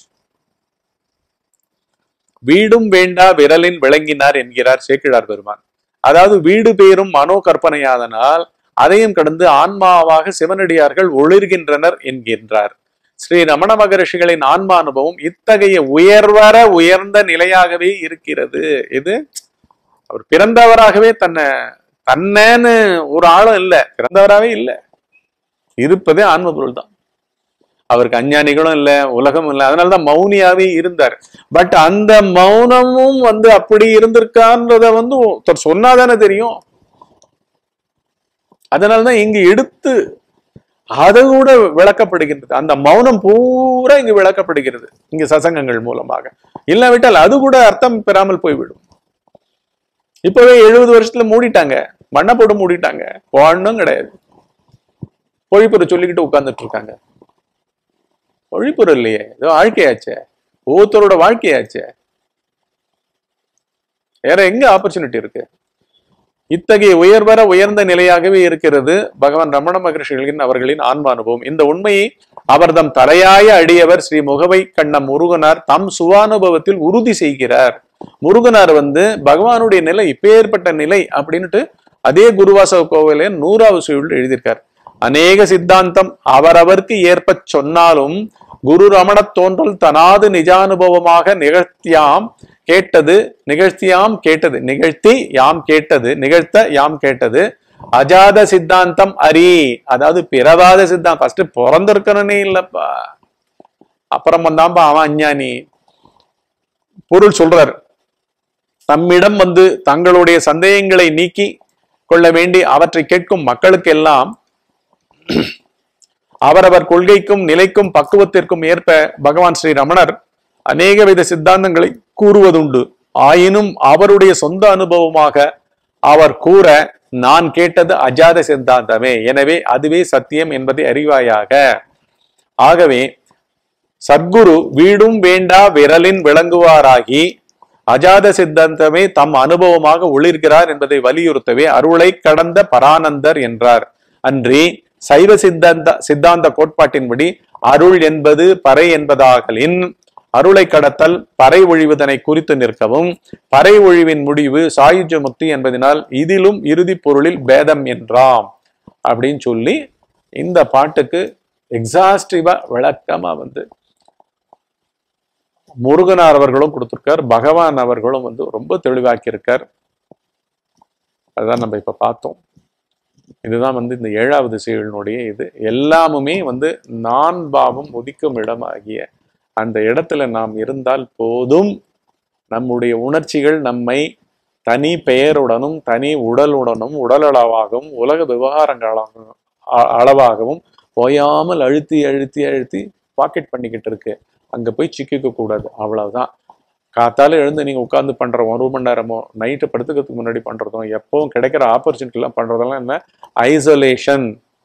வீடும் வேண்டா விரலின் விளங்கினார் என்கிறார் சேக்கிழார் பெருமான் அதாவது வீடு பேரும் மனோ கற்பனையாதனால் அதையும் கடந்து ஆன்மாவாக சிவனடியார்கள் ஒளிர்கின்றனர் என்கின்றார் ஸ்ரீ ரமண மகரிஷிகளின் ஆன்மா அனுபவம் இத்தகைய உயர்வர உயர்ந்த நிலையாகவே இருக்கிறது இது அவர் பிறந்தவராகவே தன்னை தன்னேன்னு ஒரு ஆளும் இல்லை பிறந்தவராகவே இல்லை இருப்பதே ஆன்ம பொருள் தான் அவருக்கு அஞ்ஞானிகளும் இல்லை உலகம் இல்லை அதனாலதான் மௌனியாவே இருந்தார் பட் அந்த மௌனமும் வந்து அப்படி இருந்திருக்கான்றத வந்து ஒருத்தர் சொன்னாதானே தெரியும் அதனாலதான் இங்கு எடுத்து அது கூட விளக்கப்படுகின்றது அந்த மௌனம் பூரா இங்கு விளக்கப்படுகிறது இங்கு சசங்கங்கள் மூலமாக இல்லாவிட்டால் அது கூட அர்த்தம் பெறாமல் போய்விடும் இப்பவே எழுபது வருஷத்துல மூடிட்டாங்க மண்ணை போட்டு மூடிட்டாங்க ஒண்ணும் கிடையாது பொழிப்புரை சொல்லிக்கிட்டு உட்கார்ந்துட்டு இருக்காங்க பொழிப்புரை இல்லையே ஏதோ வாழ்க்கையாச்சே ஒவ்வொருத்தரோட வாழ்க்கையாச்சே வேற எங்க ஆப்பர்ச்சுனிட்டி இருக்கு இத்தகைய உயர்வர உயர்ந்த நிலையாகவே இருக்கிறது பகவான் ரமண மகர்ஷிகளின் அவர்களின் ஆன்ம அனுபவம் இந்த உண்மையை அவர்தம் தலையாய அடியவர் ஸ்ரீ முகவை கண்ண முருகனார் தம் சுவானுபவத்தில் உறுதி செய்கிறார் முருகனார் வந்து பகவானுடைய நிலை இப்பேற்பட்ட நிலை அப்படின்னுட்டு அதே குருவாசக கோவில நூறாவது சுழில் எழுதியிருக்கார் அநேக சித்தாந்தம் அவரவர்க்கு ஏற்பச் சொன்னாலும் குரு ரமணத் தோன்றல் தனாது நிஜானுபவமாக நிகழ்த்தியாம் கேட்டது நிகழ்த்தியாம் கேட்டது நிகழ்த்தி யாம் கேட்டது நிகழ்த்த யாம் கேட்டது அஜாத சித்தாந்தம் அரி அதாவது பிறவாத சித்தாந்தம் ஃபர்ஸ்ட் பிறந்திருக்கணும்னே இல்லப்பா அப்புறம் வந்தாம்பா அவன் அஞ்ஞானி பொருள் சொல்றார் தம்மிடம் வந்து தங்களுடைய சந்தேகங்களை நீக்கி கொள்ள வேண்டி அவற்றை கேட்கும் மக்களுக்கெல்லாம் அவரவர் கொள்கைக்கும் நிலைக்கும் பக்குவத்திற்கும் ஏற்ப பகவான் ஸ்ரீ ரமணர் அநேக வித சித்தாந்தங்களை கூறுவதுண்டு ஆயினும் அவருடைய சொந்த அனுபவமாக அவர் கூற நான் கேட்டது அஜாத சித்தாந்தமே எனவே அதுவே சத்தியம் என்பதை அறிவாயாக ஆகவே சத்குரு வீடும் வேண்டா விரலின் விளங்குவாராகி அஜாத சித்தாந்தமே தம் அனுபவமாக ஒளிர்கிறார் என்பதை வலியுறுத்தவே அருளை கடந்த பரானந்தர் என்றார் அன்றி சைவ சித்தாந்த சித்தாந்த கோட்பாட்டின்படி அருள் என்பது பறை என்பதாகலின் அருளை கடத்தல் பறை ஒழிவதனை குறித்து நிற்கவும் பறை ஒழிவின் முடிவு சாயுஜ முக்தி என்பதனால் இதிலும் இறுதி பொருளில் பேதம் என்றாம் அப்படின்னு சொல்லி இந்த பாட்டுக்கு எக்ஸாஸ்டிவா விளக்கமா வந்து முருகனார் அவர்களும் கொடுத்திருக்கார் பகவான் அவர்களும் வந்து ரொம்ப தெளிவாக்கியிருக்கார் அதுதான் நம்ம இப்ப பார்த்தோம் இதுதான் வந்து இந்த ஏழாவது செயலினுடைய இது எல்லாமுமே வந்து நான் பாவம் உதிக்கும் இடமாகிய அந்த இடத்துல நாம் இருந்தால் போதும் நம்முடைய உணர்ச்சிகள் நம்மை தனி பெயருடனும் தனி உடலுடனும் உடலளவாகவும் உலக விவகாரங்களாகவும் அ- அளவாகவும் ஓயாமல் அழுத்தி அழுத்தி அழுத்தி பாக்கெட் பண்ணிக்கிட்டு இருக்கு அங்க போய் சிக்கிக்க கூடாது அவ்வளவுதான் காத்தால எழுந்து நீங்க உட்கார்ந்து பண்ற ஒரு மணி நேரமோ நைட்டு படுத்துக்கிறதுக்கு முன்னாடி பண்றதும் எப்பவும் கிடைக்கிற ஆப்பர்ச்சுனிட்டி எல்லாம் பண்றதெல்லாம் என்ன ஐசோலேஷன்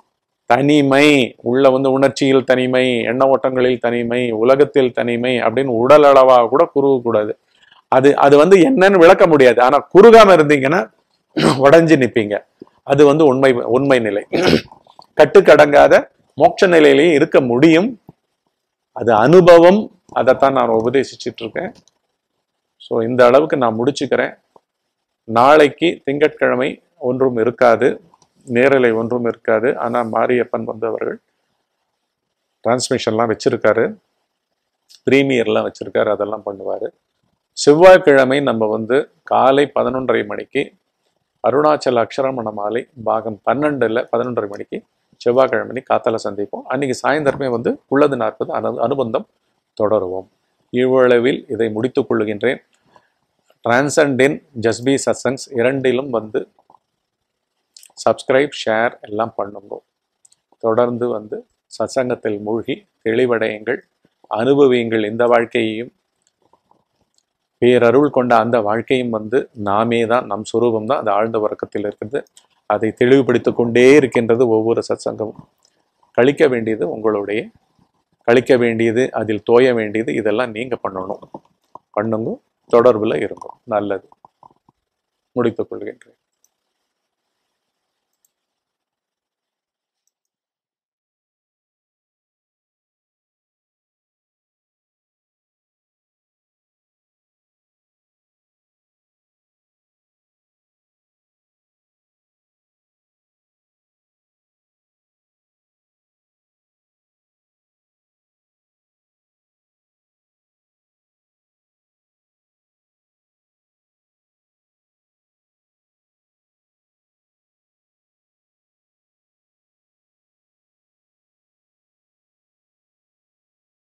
தனிமை உள்ள வந்து உணர்ச்சியில் தனிமை எண்ண ஓட்டங்களில் தனிமை உலகத்தில் தனிமை அப்படின்னு உடல் அளவா கூட குறுக கூடாது அது அது வந்து என்னன்னு விளக்க முடியாது ஆனா குறுகாம இருந்தீங்கன்னா உடைஞ்சு நிப்பீங்க அது வந்து உண்மை உண்மை நிலை கட்டுக்கடங்காத மோட்ச நிலையிலேயே இருக்க முடியும் அது அனுபவம் அதைத்தான் நான் உபதேசிச்சுட்டு இருக்கேன் ஸோ இந்த அளவுக்கு நான் முடிச்சுக்கிறேன் நாளைக்கு திங்கட்கிழமை ஒன்றும் இருக்காது நேரலை ஒன்றும் இருக்காது ஆனால் மாரியப்பன் வந்து அவர்கள் டிரான்ஸ்மிஷன்லாம் வச்சிருக்காரு ப்ரீமியர்லாம் வச்சிருக்காரு அதெல்லாம் பண்ணுவார் செவ்வாய்க்கிழமை நம்ம வந்து காலை பதினொன்றரை மணிக்கு அருணாச்சல அக்ஷரமண மாலை பாகம் பன்னெண்டுல பதினொன்றரை மணிக்கு செவ்வாய்க்கிழமை காத்தால சந்திப்போம் அன்னைக்கு சாயந்தரமே வந்து உள்ளது நாற்பது அனு அனுபந்தம் தொடருவோம் இவ்வளவில் இதை முடித்துக் கொள்கின்றேன் டிரான்சண்டின் ஜஸ்பி சத்சங்ஸ் இரண்டிலும் வந்து சப்ஸ்கிரைப் ஷேர் எல்லாம் பண்ணுங்க தொடர்ந்து வந்து சத்சங்கத்தில் மூழ்கி தெளிவடையுங்கள் அனுபவியுங்கள் இந்த வாழ்க்கையையும் பேரருள் கொண்ட அந்த வாழ்க்கையும் வந்து நாமே தான் நம் சுரூபம் தான் அது ஆழ்ந்த உறக்கத்தில் இருக்கிறது அதை தெளிவுபடுத்திக் கொண்டே இருக்கின்றது ஒவ்வொரு சத்சங்கமும் கழிக்க வேண்டியது உங்களுடைய கழிக்க வேண்டியது அதில் தோய வேண்டியது இதெல்லாம் நீங்க பண்ணணும் பண்ணுங்க தொடர்புல இருக்கும் நல்லது முடித்துக் கொள்கின்றேன்